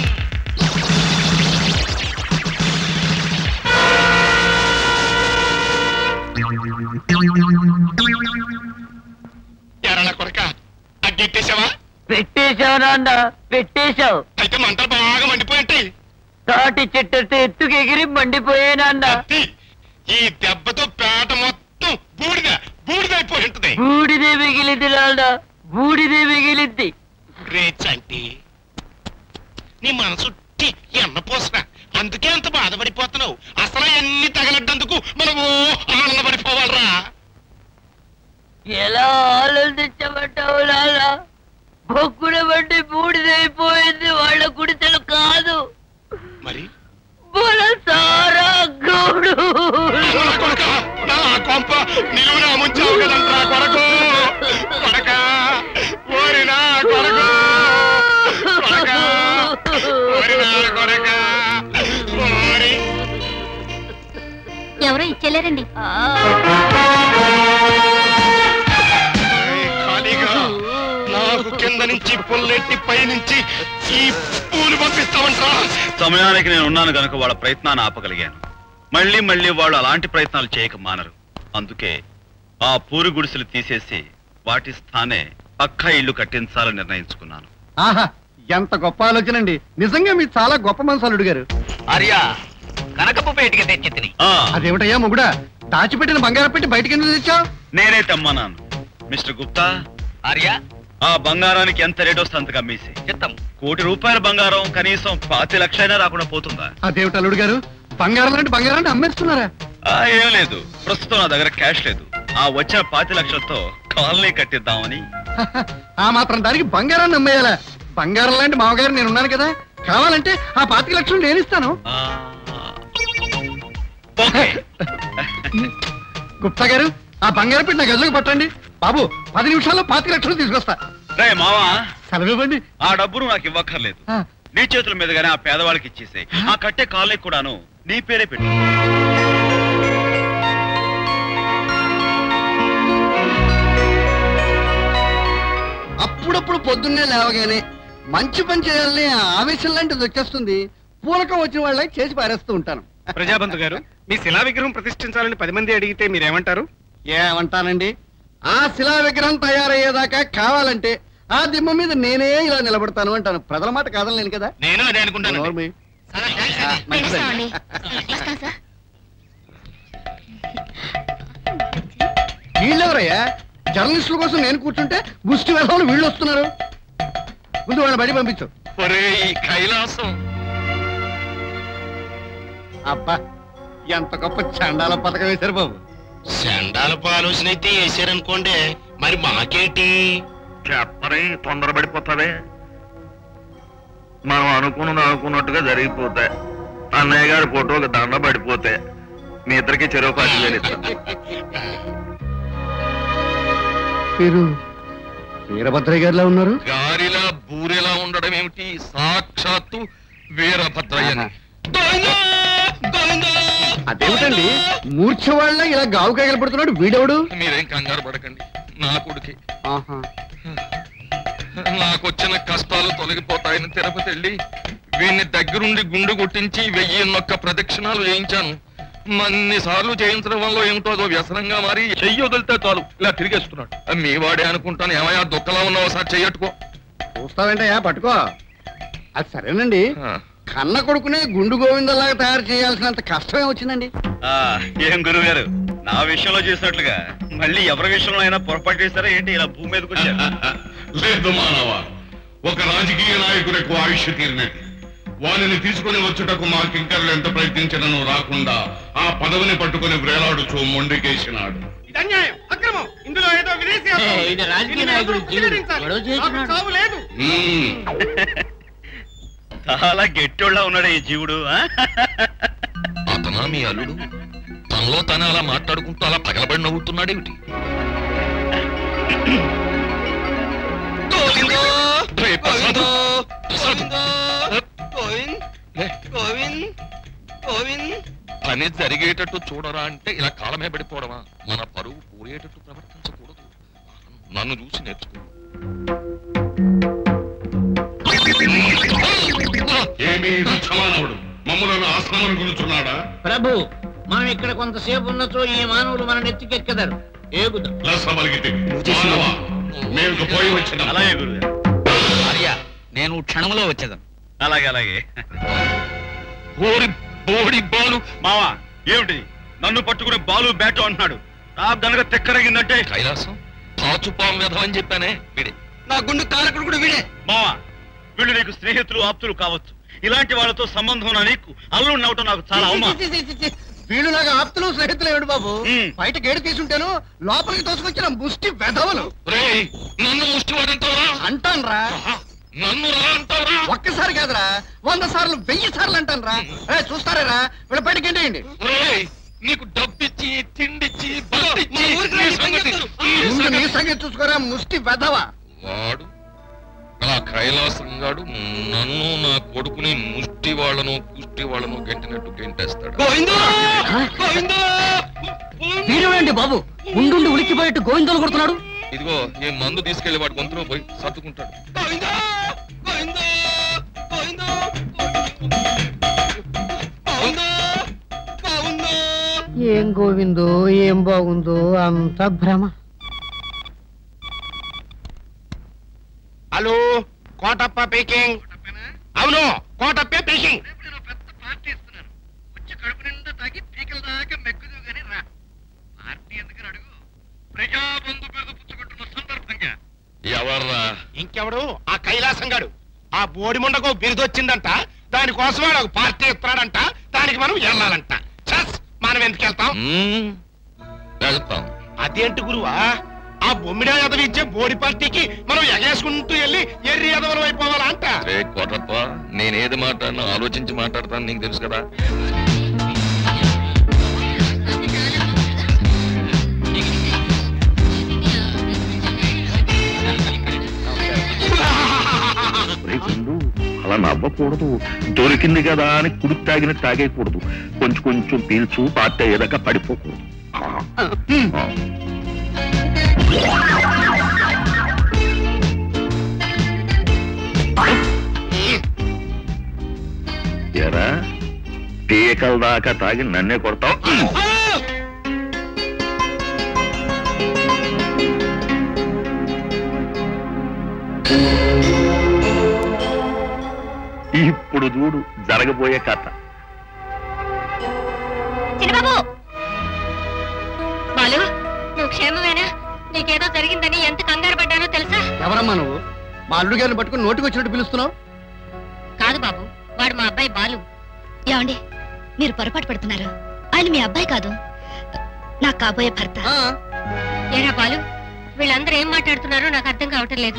ఎరళ కొరక అగ్గెట్టేసావా పెట్టేశావు నాన్న పెట్టేశావు అయితే మంటలు బాగా మండిపోయింటాయి తాటి చెట్టు ఎత్తుకు ఎగిరి మండిపోయానన్న ఈ దెబ్బతో పేట మొత్తం బూడిద బూడిదైపోయి ఉంటుంది బూడిదే మిగిలింది నాన్న బూడిదే మిగిలింది రేచ్ అంటే నీ మనసు టి ఎన్న పోసరా అందుకే అంత బాధపడిపోతున్నావు అసలు ఎన్ని తగలడ్డందుకు మనము ఆనందపడిపోవాలరా ఎలా ఆలోచించబడ్డావు నాన్న బొక్కున బట్టి బూడిదైపోయింది వాళ్ళ గుడిసెలు కాదు మరి బుల సారా గౌడు నా కొంప నిలువున ముంచావు కదంట్రా కొరకు కొడక ఓరి నా కొరకు కొడక ఓరి నా కొడక ఓరి ఎవరో ఇచ్చేలేరండి ఖాళీగా నాకు కింద నుంచి పుల్లెట్టి పై నుంచి ఈ పూలు పంపిస్తామంట్రా సమయానికి నేను ఉన్నాను గనుక వాళ్ళ ప్రయత్నాన్ని ఆపగలిగాను మళ్ళీ మళ్ళీ వాళ్ళు అలాంటి ప్రయత్నాలు చేయక మానరు అందుకే ఆ పూరి గుడిసెలు తీసేసి వాటి స్థానే పక్కా ఇల్లు కట్టించాలని నిర్ణయించుకున్నాను ఆహా ఎంత గొప్ప ఆలోచన అండి నిజంగా మీరు చాలా గొప్ప మనసు అల్లుడు గారు ఆర్య కనకపు పేటికి తెచ్చి అదేమిటయ్యా మొగుడా దాచిపెట్టిన బంగారం పెట్టి బయటికి ఎందుకు తెచ్చావు నేనే తెమ్మన్నాను మిస్టర్ గుప్తా ఆర్య ఆ బంగారానికి ఎంత రేట్ వస్తుంది అంతగా అమ్మేసి చిత్తం కోటి రూపాయల బంగారం కనీసం పాతి లక్షైనా రాకుండా పోతుందా అదేమిటి అల్లుడు గారు బంగారం లాంటి బంగారాన్ని అమ్మేస్తున్నారా ఆ, ఏం లేదు ప్రస్తుతం నా దగ్గర క్యాష్ లేదు ఆ వచ్చిన పాతి లక్షలతో కాలనీ కట్టిద్దామని ఆ మాత్రం దానికి బంగారాన్ని అమ్మేయాలా బంగారం లాంటి మామగారు నేను ఉన్నాను కదా కావాలంటే ఆ పాతిక లక్షలు నేను ఇస్తాను ఆ, ఓకే గుప్తా గారు ఆ బంగారం పెట్టి నా గదిలోకి పట్టండి బాబు పది నిమిషాల్లో పాతిక లక్షలు తీసుకొస్తా రే మావా సెలవివ్వండి ఆ డబ్బును నాకు ఇవ్వక్కర్లేదు ఆ, నీ చేతుల మీదుగానే ఆ పేదవాళ్ళకి ఇచ్చేసే ఆ కట్టే కాలనీ కూడాను నీ పేరే పెట్టు అప్పుడప్పుడు పొద్దున్నే లేవగానే మంచి పని చేయాలని ఆ ఆవేశం లాంటిది వచ్చేస్తుంది పూనకం వచ్చిన వాళ్ళకి చేసి పారేస్తూ ఉంటాను ప్రజాబంధు గారు మీ శిలా విగ్రహం ప్రతిష్ఠించాలని పది మంది అడిగితే మీరేమంటారు ఏమంటానండి ఆ శిలా విగ్రహం తయారయ్యేదాకా కావాలంటే ఆ దిమ్మ మీద నేనే ఇలా నిలబడతాను అంటాను ప్రజల మాట కాదలేను కదా నేను అదే అనుకుంటాను నోర్మి. ఆ, మంచిదండి. వీళ్ళెవరయ్యా జర్నలిస్టుల కోసం నేను కూర్చుంటే ముష్టి వేసంలో వీళ్ళు వస్తున్నారు ముందు వాళ్ళని బయట పంపించు ఒరేయ్ కైలాసం అబ్బా ఎంత గొప్ప చండాల పథకం వేశారు బాబు చండాలపు ఆలోచన అయితే వేసారనుకోండి మరి మాకేంటి చెప్పని తొందరపడిపోతావే మనం అనుకున్నది అనుకున్నట్టుగా జరిగిపోతాయి అన్నయ్య గారి ఫోటోకి దండ పడిపోతే మీ ఇద్దరికి చెరువు పాటి వేలిస్తా మీరు వీరభద్రయ్య గారిలా ఉన్నారు గారిలా బూరెలా ఉండడం ఏమిటి సాక్షాత్తు వీరభద్రయ్యని అదేమిటండి మూర్ఛ వాళ్ళ ఇలా గావు కగలపడుతున్నాడు వీడెవడు మీరేం కంగారు పడకండి నా కొడుకే ఆహా. నాకొచ్చిన కష్టాలు తొలగిపోతాయని తిరుపతి వెళ్ళి వీడిని దగ్గరుండి గుండు కొట్టించి వెయ్యి నొక్క ప్రదక్షిణాలు చేయించాను మన్ని సార్లు చేయించడం వల్ల ఏమిటో అదో వ్యసనంగా మారి చెయ్యి వదిలితే చాలు ఇలా తిరిగేస్తున్నాడు మీ వాడే అనుకుంటాను ఏమయ్యా దుఃఖలా ఉన్నావు ఒకసారి చెయ్యట్టుకో చూస్తావేంటయ్యా పట్టుకో అది సరేనండి కన్న కొడుకునే గుండు గోవిందలాగా తయారు చేయాల్సినంత కష్టమే వచ్చిందండి ఆ, ఏం గురువు గారు నా విషయంలో చేసినట్లుగా మళ్ళీ ఎవరి విషయంలో అయినా పొరపాటు చేశారా ఏంటి ఇలా భూమి మీదకి వచ్చారు లేదు మానవ ఒక రాజకీయ నాయకులకు ఆయుష్ తీరినట్టు వారిని తీసుకుని వచ్చుటకు మా కింకర్లు ఎంత ప్రయత్నించినను రాకుండా ఆ పదవిని పట్టుకుని వేలాడుచూ మొండికేసినాడు ఇది అన్యాయం అక్రమం ఇందులో ఏదో విదేశీ ఇది రాజకీయ నాయకుడు జీవుడు గొడవ చేస్తున్నాడు లేదు మ్మ్. చాలా గెట్టోళ్ళ ఉన్నాడు ఈ జీవుడు ఆ? అతనా మీ అల్లుడు తనలో తనే అలా మాట్లాడుకుంటూ అలా పగలబడి నవ్వుతున్నాడు ఏమిటి రే, ప్రసాదు, ప్రసాదు. లే. పని జరిగేటట్టు చూడరా అంటే ఇలా కాలమే పడిపోవడమా మన పరువు పోయేటట్టు ప్రవర్తించకూడదు నన్ను చూసి నేర్చుకో ఏమీ రుచమానవుడు మమ్మలను ఆశ్రమం గురుచున్నాడా ప్రభు మనం ఇక్కడ కొంతసేపు ఉన్నచో ఈ మానవులు మన నెత్తికెక్కదారు ఏగుదాం లసమలిగితే మానవ మేము పోయి వచ్చినాం అలాగే గురువు గారు ఆర్య నేను క్షణంలో వచ్చేదాం అలాగే అలాగే ఓరి బోడి బాలు మావా ఏమిటి నన్ను పట్టుకుని బాలు బ్యాట్ అంటున్నాడు నాకు గనక తెక్కరగిందంటే కైలాసం తాచుపాం వ్యధం అని చెప్పానే వీడే నా గుండు కారకుడు కూడా వీడే మావా వీళ్ళు నీకు స్నేహితులు ఆప్తులు కావచ్చు ఇలాంటి వాళ్ళతో సంబంధం ఉన్న నీకు అల్లుడు నవ్వటం నాకు చాలా అవమానం చి, చి, చి, చి. వీళ్ళు నాకు ఆప్తులు స్నేహితులు ఏమిటి బాబు మ్మ్. బయట గేడు తీసుంటాను లోపలికి తోసుకొచ్చిన ముష్టి వెధవలు రేయ్ నన్ను ముష్టివాడంటావా అంటాన్రా నన్ను రా అంటావా ఒక్కసారి కాదురా వంద సార్లు వెయ్యి సార్లు అంటానురా రా చూస్తారేరా వీళ్ళ బయటకి ఏంటండి రేయ్ నీకు డబ్బిచ్చి తిండిచ్చి బట్టిచ్చి నీ సంగతి ఈ ముందు నీ సంగతి. సంగతి చూసుకోరా ముష్టి వెధవ వాడు ఆ కైలాసం గాడు నన్ను నా కొడుకుని ముష్టి వాళ్ళను కుష్టి వాళ్ళను గెంటినట్టు గెంటేస్తాడు వీడేంటి బాబు ఉండుండి ఉలిక్కిపోయేట్టు గోవిందలు కొడుతున్నాడు ఇదిగో ఈ మందు తీసుకెళ్లి వాడి గొంతులో పోయి సర్దుకుంటాడు ఏం గోవిందో ఏం బాగుందో అంత భ్రమ హలో కోటప్ప పీకింగ్ అవును కోటప్పే పీకింగ్ రేపు నేను పెద్ద పార్టీ ఇస్తున్నాను వచ్చి కడుపు నిండా తాగి పీకల దాకా మెక్కుదు గాని రా పార్టీ ఎందుకని అడుగు ప్రజాబంధు బిరుదు పుచ్చుకుంటున్న సందర్భంగా ఎవర్రా ఇంకెవడు ఆ కైలాసం గాడు ఆ బోడిముండకు బిరుదొచ్చిందంట దానికోసం వాడు ఒక పార్టీ ఇస్తున్నాడంట దానికి మనం వెళ్ళాలంట చస్ మనం ఎందుకు వెళ్తాం మ్మ్. వెళ్తాం అదేంటి గురువా ఆ బొమ్మిడా ఎదవి ఇచ్చే బోడి పార్టీకి మనం ఎగేసుకుంటూ వెళ్ళి ఎర్రి ఎదవలం అయిపోవాలా అంట రే కోటప్ప నేనేది మాట్లాడినా ఆలోచించి మాట్లాడతాను నీకు తెలుసు కదా రే గుండు, అలా నవ్వకూడదు దొరికింది కదా అని కుడి తాగిన తాగేయకూడదు కొంచెం కొంచెం పీల్చు పార్టీ అయ్యేదాకా పడిపోకూడదు ఆ. ఆ. ఎరా పీకల దాకా తాగి నన్నే కొడతావు ఇప్పుడు చూడు జరగబోయే కథ చిన్నబాబు బాలు నువ్వు క్షేమమేనా నీకేదో జరిగిందని ఎంత కంగారు పడ్డానో తెలుసా ఎవరమ్మా నువ్వు మా అల్లుడు గారిని పట్టుకుని నోటికి వచ్చినట్టు పిలుస్తున్నావు కాదు బాబు వాడు మా అబ్బాయి బాలు ఏమండి మీరు పొరపాటు పడుతున్నారు ఆయన మీ అబ్బాయి కాదు నాకు కాబోయే భర్త ఆ, ఏరా బాలు వీళ్ళందరూ ఏం మాట్లాడుతున్నారో నాకు అర్థం కావటం లేదు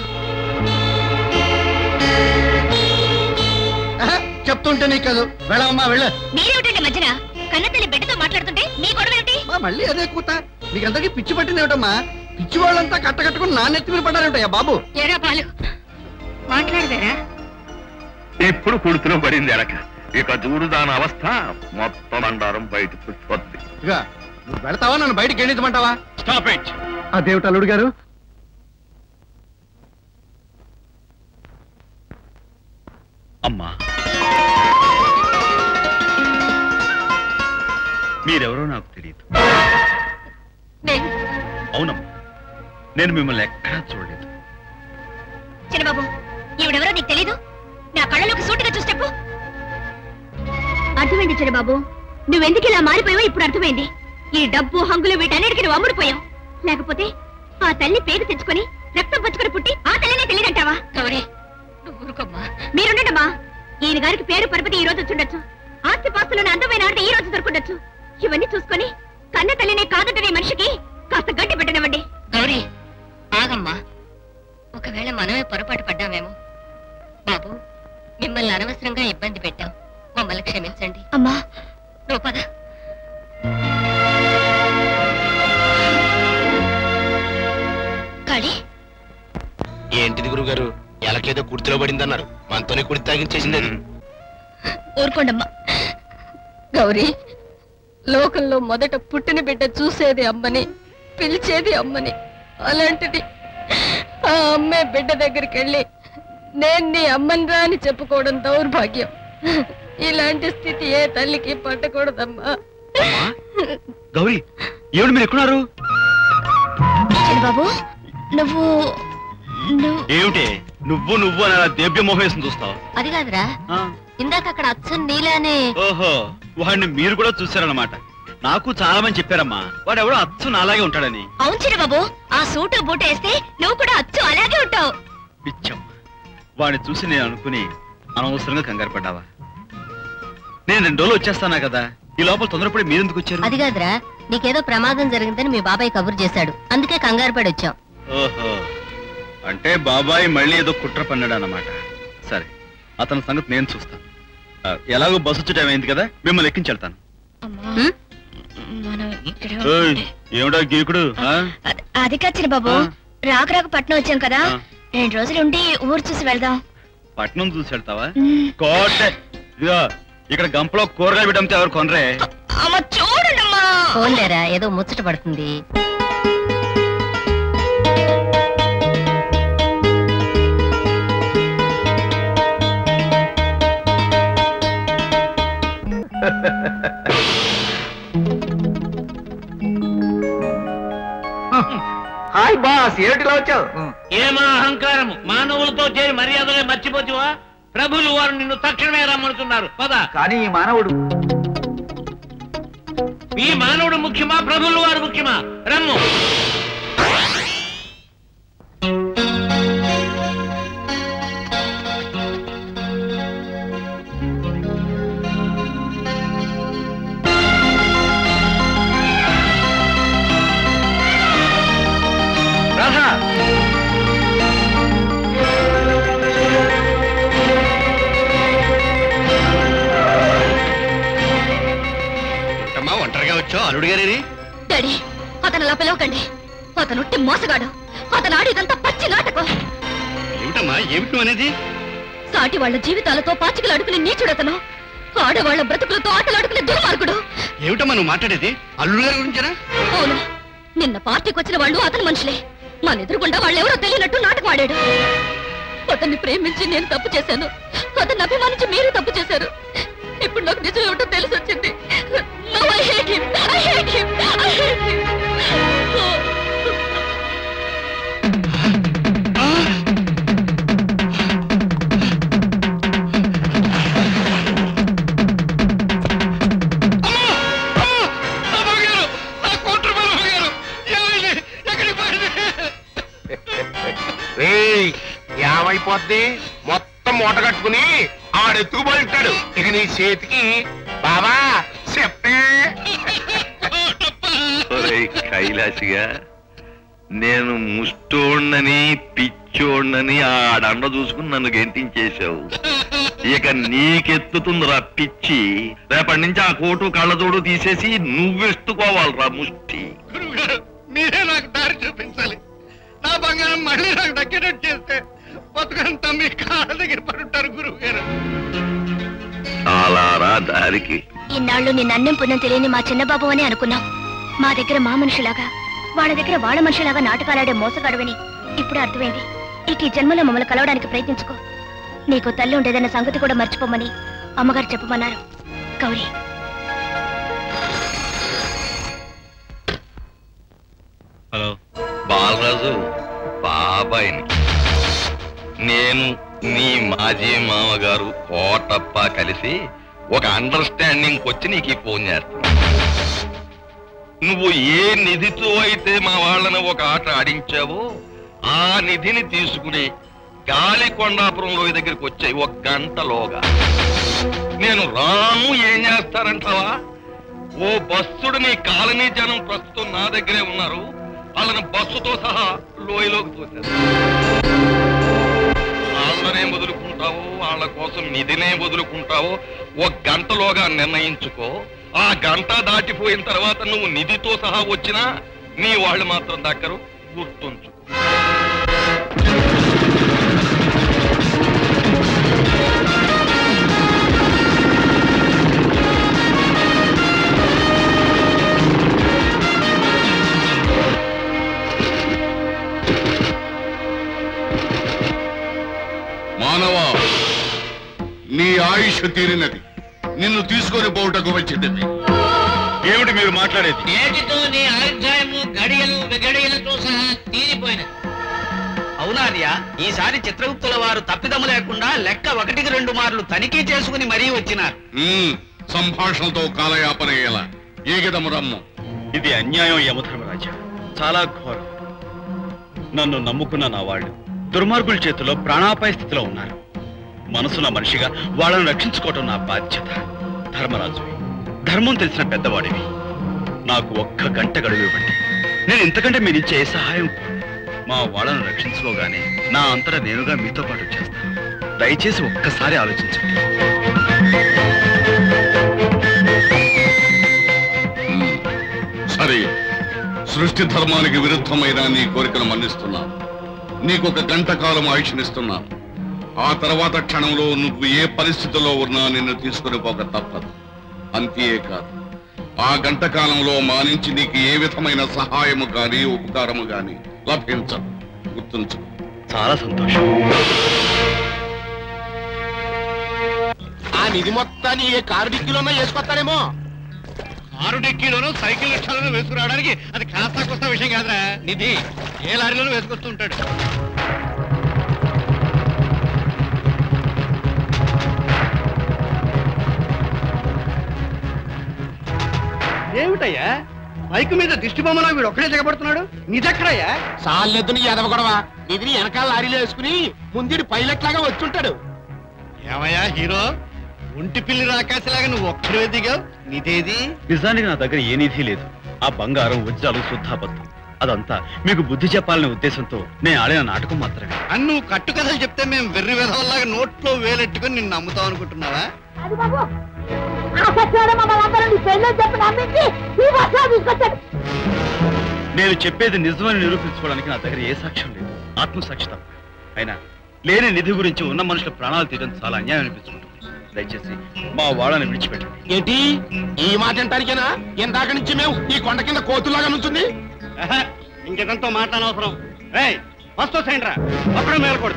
ఆహా, చెప్తుంటే నీకు కాదు వెళ్ళమ్మా వెళ్ళ మీరేమిటండి మధ్యన కన్నతల్లి బిడ్డతో మాట్లాడుతుంటే మీ గొడవ ఏమిటి మళ్ళీ అదే కూత మీకందరికీ పిచ్చి పట్టింది ఏమిటమ్మా పిచ్చి వాళ్ళంతా కట్టకట్టుకుని నా నెత్తి మీద పడ్డారేమిటయ్యా బాబు ఏరా బాలు మాట్లాడవేరా ఇప్పుడు కుడుతులో పడింది ఎలక ఇక చూడు దాని అవస్థ మొత్తం అండారం బయటకు వద్ది ఇక నువ్వు వెళతావా నన్ను బయటికి వెళ్ళించమంటావా స్టాప్ ఇట్ అదేమిటి అల్లుడు గారు అమ్మా మీరెవరో నాకు తెలియదు నేను అవునమ్మా నేను మిమ్మల్ని ఎక్కడా చూడలేదు చిన్నబాబు ఈవిడెవరో నీకు తెలీదు నా కళ్ళలోకి సూటిగా చూసేపు అర్థమైంది చిన్నబాబు నువ్వెందుకు ఇలా మారిపోయావో ఇప్పుడు అర్థమైంది ఈ డబ్బు హంగులు వీటన్నిటికీ నువ్వు అమ్ముడుపోయావు లేకపోతే ఆ తల్లి పేరు తెచ్చుకొని రక్తం పంచుకొని పుట్టి ఆ తల్లినే తెలియదంటావా గౌరీ నువ్వు ఊరుకోమ్మా మీరుండమ్మా ఈయన గారికి పేరు పరపతి ఈ రోజు వచ్చుండొచ్చు ఆస్తి పాస్తులను అందమైన ఆడది ఈ రోజు దొరకుండొచ్చు ఇవన్నీ చూసుకొని కన్న తల్లినే కాదంటే మనిషికి కాస్త గట్టి పెట్టనివ్వండి గౌరీ ఆగమ్మా ఒకవేళ మనమే పొరపాటు పడ్డామేమో బాబు మిమ్మల్ని అనవసరంగా ఇబ్బంది పెట్టాం మమ్మల్ని క్షమించండి అమ్మా నువ్వు పద కాళీ ఏంటిది గురుగారు ఎలకేదో కుర్తిలో పడిందన్నారు మనతోనే కుడి తాగించేసింది అది ఊరుకోండమ్మా గౌరీ లోకంలో మొదట పుట్టిన బిడ్డ చూసేది అమ్మని పిలిచేది అమ్మని అలాంటిది ఆ అమ్మే బిడ్డ దగ్గరికి వెళ్ళి నేను నీ అమ్మని అని చెప్పుకోవడం దౌర్భాగ్యం ఇలాంటి స్థితి ఏ తల్లికి పట్టకూడదమ్మా గౌరీ ఏమిటి మీరు ఎక్కడున్నారు చిన్నబాబు నువ్వు నువ్వు ఏమిటి నువ్వు నువ్వు అని అలా దేవ్య మోహేసం చూస్తావు అది కాదురా ఆ, ఇందాక అక్కడ అచ్చం నీలానే ఓహో వాడిని మీరు కూడా చూశారన్నమాట నాకు చాలా మంది చెప్పారమ్మా వాడు ఎవడో అచ్చు నాలాగే ఉంటాడని అవును చిన్నబాబు ఆ సూటు బూటు వేస్తే నువ్వు కూడా అచ్చు అలాగే ఉంటావు పిచ్చం వాడిని చూసి నేను అనుకుని అనవసరంగా కంగారు పడ్డావా నేను రెండు రోజులు వచ్చేస్తానా కదా ఈ లోపల తొందరపడి మీరెందుకు వచ్చారు అది కాదురా నీకేదో ప్రమాదం జరిగిందని మీ బాబాయ్ కబురు చేశాడు అందుకే కంగారు పడి వచ్చాం ఓహో అంటే బాబాయ్ మళ్ళీ ఏదో కుట్ర పన్నాడు అన్నమాట సరే అతని సంగతి నేను చూస్తాను ఆ, ఎలాగో బస్సు వచ్చే టైం అయింది కదా మిమ్మల్ని ఎక్కించెళ్తాను ఉం? మనం ఇక్కడ ఏయ్, ఏమిటా గీకుడు ఆ? అ- అది కాదు చిన్నబాబు ఆ. రాక రాక పట్నం వచ్చాం కదా ఆ. రెండు రోజులు ఉండి ఊరు చూసి వెళ్దాం పట్నం చూసి వెళ్తావా మ్. కోటే ఇదిగో ఇక్కడ గంపలో కూరగాయలు పెట్టంతే ఎవరు కొనరే అమ్మ చూడండమ్మా ఫోన్లేరా ఏదో ముచ్చట పడుతుంది హాయ్ బాస్ ఏమిటిలా వచ్చావు ఏమా అహంకారము మానవులతో చేరి మర్యాదలే మర్చిపోతువా ప్రభులు వారు నిన్ను తక్షణమే రమ్మంటున్నారు పద కానీ ఈ మానవుడు ఈ మానవుడు ముఖ్యమా ప్రభులు వారు ముఖ్యమా రమ్ము రాధా అమ్మా ఒంటరిగా వచ్చావు అల్లుడు గారి డాడీ అతను అలా పిలవకండి అతను ఉట్టి మోసగాడు అతను ఆడేదంతా పచ్చి నాటకం ఏమిటమ్మా ఏమిటి అనేది సాటి వాళ్ళ జీవితాలతో పాచికలు అడుకుని నీచుడతను ఆడవాళ్ల బ్రతుకులతో ఆటలాడుకునే దుర్మార్గుడు ఏమిటమ్మా నువ్వు మాట్లాడేది అల్లుడు గారి గురించేనా అవును నిన్న పార్టీకి వచ్చిన వాళ్ళు అతని మనుషులే మన ఎదురుగుండా వాళ్ళెవరో తెలియనట్టు నాటకం ఆడాడు అతన్ని ప్రేమించి నేను తప్పు చేశాను అతన్ని అభిమానించి మీరు తప్పు చేశారు ఇప్పుడు నాకు నిజం ఏమిటో తెలిసి వచ్చింది Now I hate him. I hate him. I hate him. ఏమైపోద్ది మొత్తం మూట కట్టుకుని ఆడెత్తుకుపోయింటాడు ఇక నీ చేతికి బాబా చెప్పే ఒరేయ్ కైలాసిగా నేను ముష్టోణ్ణని పిచ్చోణ్ణని ఆడండ చూసుకుని నన్ను గెంటించేశావు ఇక నీకెత్తుతుందిరా పిచ్చి రేపటి నుంచి ఆ కోటు కళ్ళజోడు తీసేసి నువ్వెత్తుకోవాలిరా ముష్టి గురువుగారు మీరే నాకు దారి చూపించాలి నా బంగారం మళ్ళీ నాకు దక్కేటట్టు చేస్తే బతుకంతా మీ కాళ్ళ దగ్గర పడుంటారు గురువు గారు అలారా దారికి ఇన్నాళ్ళు నిన్న అన్నం పుణ్యం తెలియని మా చిన్నబాబు అని అనుకున్నాం మా దగ్గర మా మనుషులాగా వాళ్ళ దగ్గర వాళ్ళ మనుషులాగా నాటకాలాడే మోసగాడవని ఇప్పుడు అర్థమైంది ఇక ఈ జన్మలో మమ్మల్ని కలవడానికి ప్రయత్నించుకో నీకు తల్లి ఉండేదన్న సంగతి కూడా మర్చిపోమని అమ్మగారు చెప్పమన్నారు గౌరీ హలో బాలరాజు బాబాయిని నేను నీ మాజీ మామగారు కోటప్ప కలిసి ఒక అండర్స్టాండింగ్ వచ్చి నీకు ఈ ఫోన్ చేస్తాను నువ్వు ఏ నిధితో అయితే మా వాళ్ళని ఒక ఆట ఆడించావో ఆ నిధిని తీసుకుని గాలి కొండాపురం లోయ దగ్గరికి వచ్చాయి ఒక గంటలోగా నేను రాను ఏం చేస్తారంటావా ఓ బస్సుడు నీ కాలనీ జనం ప్రస్తుతం నా దగ్గరే ఉన్నారు వాళ్ళని బస్సుతో సహా లోయలోకి తోశారు వాళ్ళనే వదులుకుంటావో వాళ్ళ కోసం నిధినే వదులుకుంటావో ఒక గంటలోగా నిర్ణయించుకో ఆ గంట దాటిపోయిన తర్వాత నువ్వు నిధితో సహా వచ్చినా నీ వాళ్ళు మాత్రం దక్కరు గుర్తుంచు మానవా నీ ఆయుష్ తీరినది నిన్ను తీసుకొని పోవుటకు వచ్చింది ఏమిటి మీరు మాట్లాడేది నేటితో నీ ఆయుర్దాయము గడియలు గడియలతో సహా తీరిపోయినది అవునార్య ఈసారి చిత్రగుప్తుల వారు తప్పిదము లేకుండా లెక్క ఒకటికి రెండు మార్లు తనిఖీ చేసుకుని మరీ వచ్చినారు ఉమ్, సంభాషణతో కాలయాపన ఎలా ఏగదము రమ్ము ఇది అన్యాయం యమధర్మరాజా చాలా ఘోరం నన్ను నమ్ముకున్న నా వాళ్ళు దుర్మార్గుల చేతిలో ప్రాణాపాయ స్థితిలో ఉన్నారు మనసున్న మనిషిగా వాళ్ళను రక్షించుకోవటం నా బాధ్యత ధర్మరాజు ధర్మం తెలిసిన పెద్దవాడివి నాకు ఒక్క గంట గడువు ఇవ్వండి నేను ఇంతకంటే మీరు ఇచ్చే ఏ సహాయం కోరను. మా వాళ్ళను రక్షించుకోగానే నా అంతటా నేనుగా మీతో పాటు చేస్తాను దయచేసి ఒక్కసారి ఆలోచించండి సరే సృష్టి ధర్మానికి విరుద్ధమైన నీ కోరికను మన్నిస్తున్నాను నీకు ఒక గంట కాలం ఆయుష్నిస్తున్నాను ఆ తర్వాత క్షణంలో నువ్వు ఏ పరిస్థితిలో ఉన్నా నిన్ను తీసుకుని పోక తప్పదు అంతే కాదు ఆ గంట కాలంలో మా నుంచి నీకు ఏ విధమైన సహాయము గాని ఉపకారము గాని లభించదు గుర్తుంచుకో చాలా సంతోషం ఆ నిధి మొత్తాన్ని ఏ కారు డిక్కీలోనో వేసుకొస్తానేమో కారు డిక్కీలోనూ సైకిల్ రిక్షాలోనూ వేసుకురావడానికి అది కాస్త కొత్త విషయం కాదురా నిధి ఏ లారీలోనూ వేసుకొస్తూ ఉంటాడు ఏమిటయ్యా బైక్ మీద దిష్టి బొమ్మలా వీడు ఒక్కడే దిగబడుతున్నాడు నిజెక్కడయ్యా సాల్లెద్దు నీ ఎదవ గొడవ ఇది నీ వెనకాల లారీలో వేసుకుని ముందుడి పైలట్ లాగా వచ్చుంటాడు ఏమయ్యా హీరో ఒంటి పిల్లి రాకాశలాగా నువ్వు ఒక్కడే దిగావు నిదేది నిజానికి నా దగ్గర ఏ నిధి లేదు ఆ బంగారం వజ్రాలు శుద్ధాపత్తు అదంతా మీకు బుద్ధి చెప్పాలనే ఉద్దేశంతో నేను ఆడిన నాటకం మాత్రమే అని నువ్వు కట్టు కథలు చెప్తే మేము వెర్రి విధవల్లాగా నోట్లో వేలెట్టుకుని నిన్ను నమ్ముతాం అనుకుంటున్నావా అది బాబు ఆ సత్యాన్ని మమ్మల్ని అందరూ పెళ్ళి చెప్పి నమ్మించి ఈ వర్షాలు తీసుకొచ్చాడు నేను చెప్పేది నిజమని నిరూపించుకోవడానికి నా దగ్గర ఏ సాక్ష్యం లేదు ఆత్మసాక్షి తప్ప అయినా లేని నిధి గురించి ఉన్న మనుషుల ప్రాణాలు తీయడం చాలా అన్యాయం అనిపించుకుంటుంది దయచేసి మా వాళ్ళని విడిచిపెట్టండి ఏంటి ఈ మాట అంటానికేనా ఇందాక నుంచి మేము ఈ కొండ కింద కోతులాగా నుంచుంది ఇంకెంతో మాట్లాడనవసరం రేయ్ ఫస్ట్ వచ్చేయండి రా అప్పుడే మేలకూడదు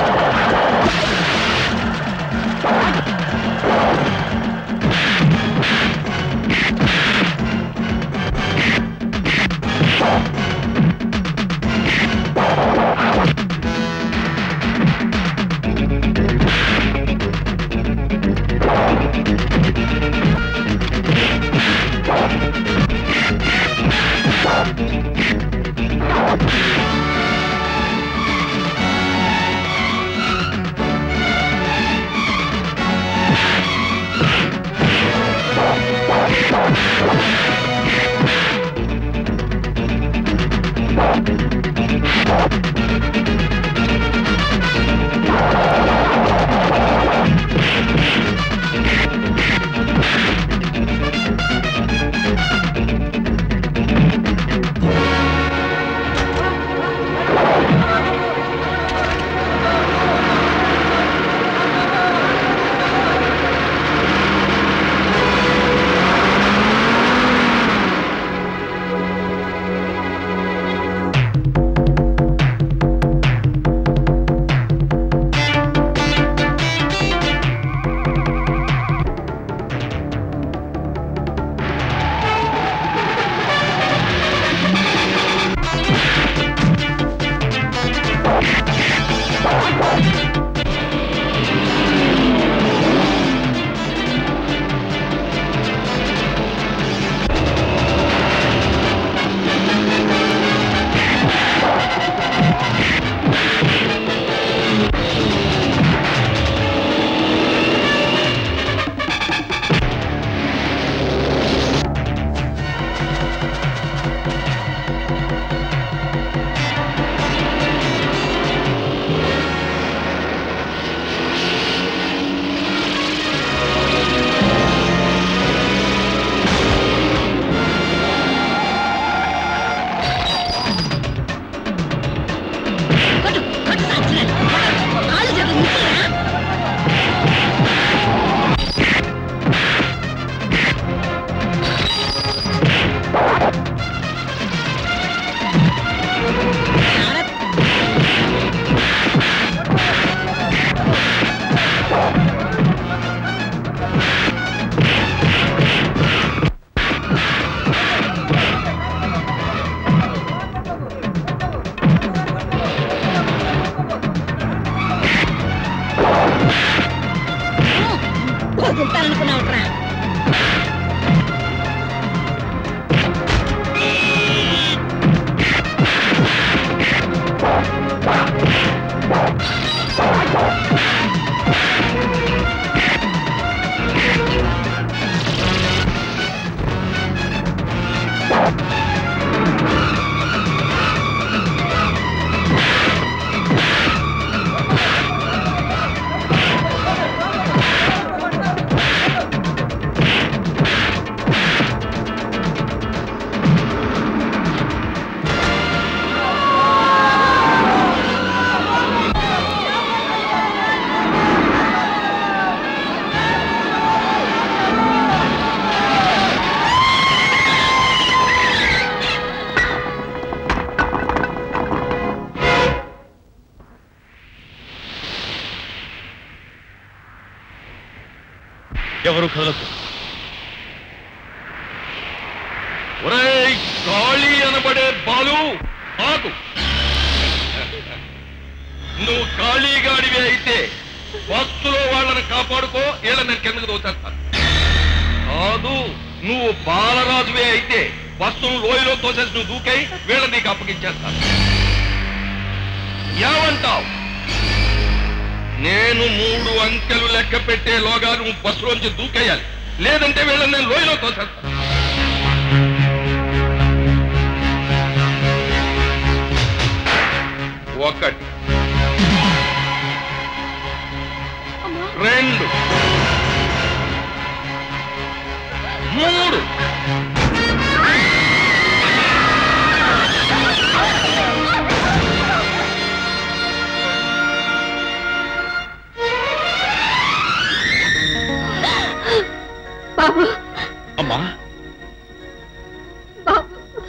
ఆ ఎవరు కదలకు ఒరేయ్ కాళీ అనబడే బాలు ఆకు నువ్వు ఖాళీగాడివి అయితే బస్సులో వాళ్ళని కాపాడుకో వీళ్ళ నేను కిందకు దోచేస్తాను కాదు నువ్వు బాలరాజువే అయితే బస్సును లోయలో తోసేసి నువ్వు దూకై వీళ్ళని నీకు అప్పగించేస్తాను ఏమంటావు నేను మూడు అంకెలు లెక్క పెట్టేలోగా నువ్వు బస్సులోంచి దూకేయాలి లేదంటే వీళ్ళని నేను లోయలో తోసేస్తాను ఒకటి రెండు మూడు బాబు అమ్మా బాబు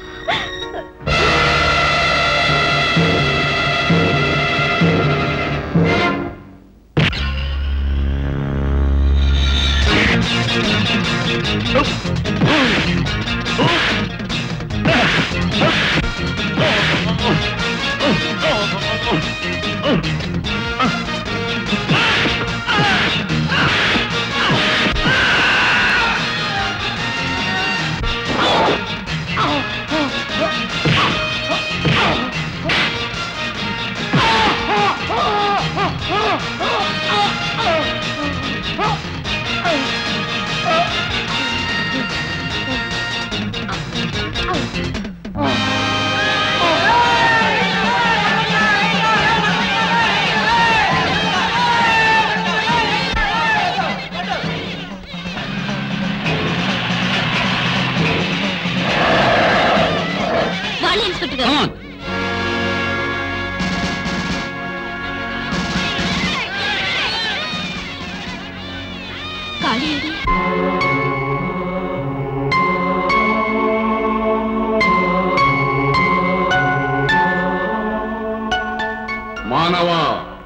వాళ్ళే ఇన్స్పెక్టర్ గారు ఖాళీ ఏది? మానవా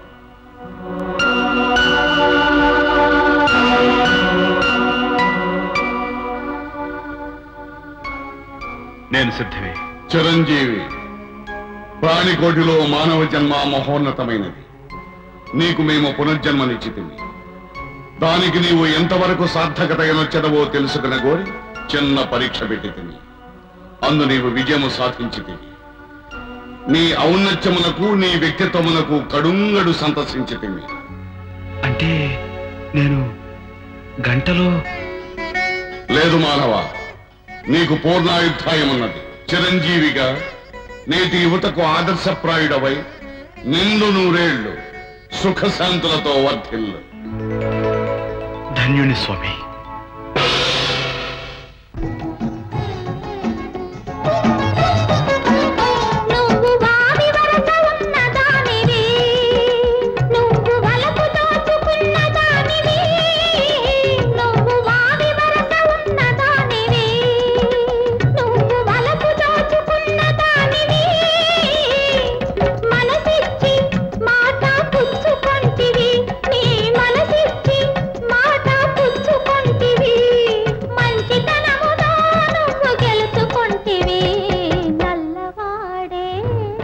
నేను సిద్ధమే చిరంజీవి ప్రాణికోటిలో మానవ జన్మ మహోన్నతమైనది నీకు మేము పునర్జన్మనిచ్చితిమి దానికి నీవు ఎంతవరకు సార్థకతయనొచ్చదవో తెలుసుకున గోరి చిన్న పరీక్ష పెట్టితిమి అందు నీవు విజయము సాధించితివి నీ ఔన్నత్యమునకు నీ వ్యక్తిత్వమునకు కడుంగడు సంతసించితిమి అంటే నేను గంటలో లేదు మానవ నీకు పూర్ణాయుద్ధాయమున్నది చిరంజీవిగా నేటి యువతకు ఆదర్శప్రాయుడవై నిండు నూరేళ్లు సుఖశాంతులతో వర్ధిల్లు ధన్యుని స్వామి నువ్వు వాడి వరస ఉన్న దానివి నువ్వు వలపు దోచుకున్న దానివి నువ్వు వాడి వరస ఉన్న దానివి నువ్వు వలపు దోచుకున్న దానివి మనసిచ్చి మాట పుచ్చుకొంటివి నీ మనసిచ్చి మాట పుచ్చుకొంటివి మంచితనముతో నువ్వు గెలుచుకొంటివి నల్లవాడే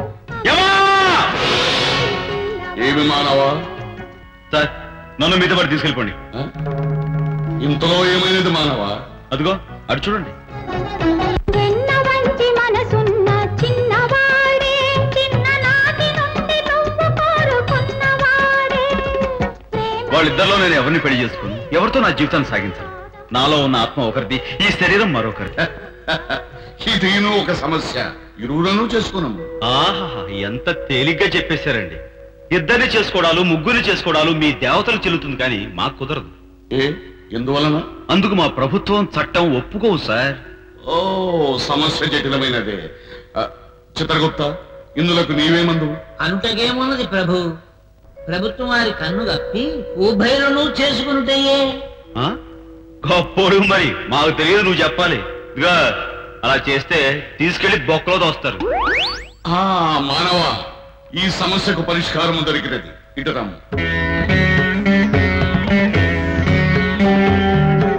ఏమి మానవా సార్ నన్ను మీతో పాటు తీసుకెళ్ళిపోండి ఇంతలో ఏమైనది మానవా అదిగో అటు చూడండి వెన్న వంటి మనసున్న చిన్నవాడే చిన్ననాటి నుండి నువ్వు కోరుకున్నవాడే వాళ్ళిద్దరిలో నేను ఎవరిని పెళ్లి చేసుకోను ఎవరితో నా జీవితాన్ని సాగించాను నాలో ఉన్న ఆత్మ ఒకరిది ఈ శరీరం మరొకరిది ఇదేను ఒక సమస్య ఇరువులను చేసుకున్నాము ఆహా ఎంత తేలిగ్గా చెప్పేశారండి ఇద్దరిని చేసుకోవడాలు ముగ్గురిని చేసుకోవడాలు మీ దేవతలు చెల్లుతుంది కానీ మాకు కుదరదు ఏ ఎందువలన అందుకు మా ప్రభుత్వం చట్టం ఒప్పుకోవు సార్ ఓ సమస్య జటిలమైనదే ఆ, చిత్రగుప్త ఇందులకు నీవేమందు అంతకేమున్నది ప్రభు ప్రభుత్వం వారి కన్ను కప్పి ఉభయలను చేసుకుంటాయే ఆ? గొప్పోడు మరి మాకు తెలియదు నువ్వు చెప్పాలి ఇదిగో అలా చేస్తే తీసుకెళ్లి బొక్కలో దోస్తారు ఆ మానవ ఈ సమస్యకు పరిష్కారం దొరికినది ఇటు రమ్ము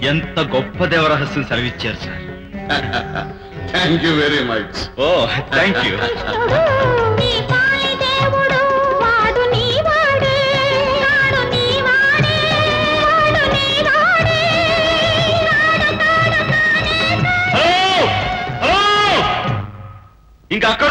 ఎంత గొప్ప దేవరహస్యం సెలవిచ్చారు sir thank you very much oh thank you నీ పాలి దేవుడు వాడు నీ వాడే వాడు నీ వాడే వాడు నీ వాడే హలో హలో ఇంకా అక్కడ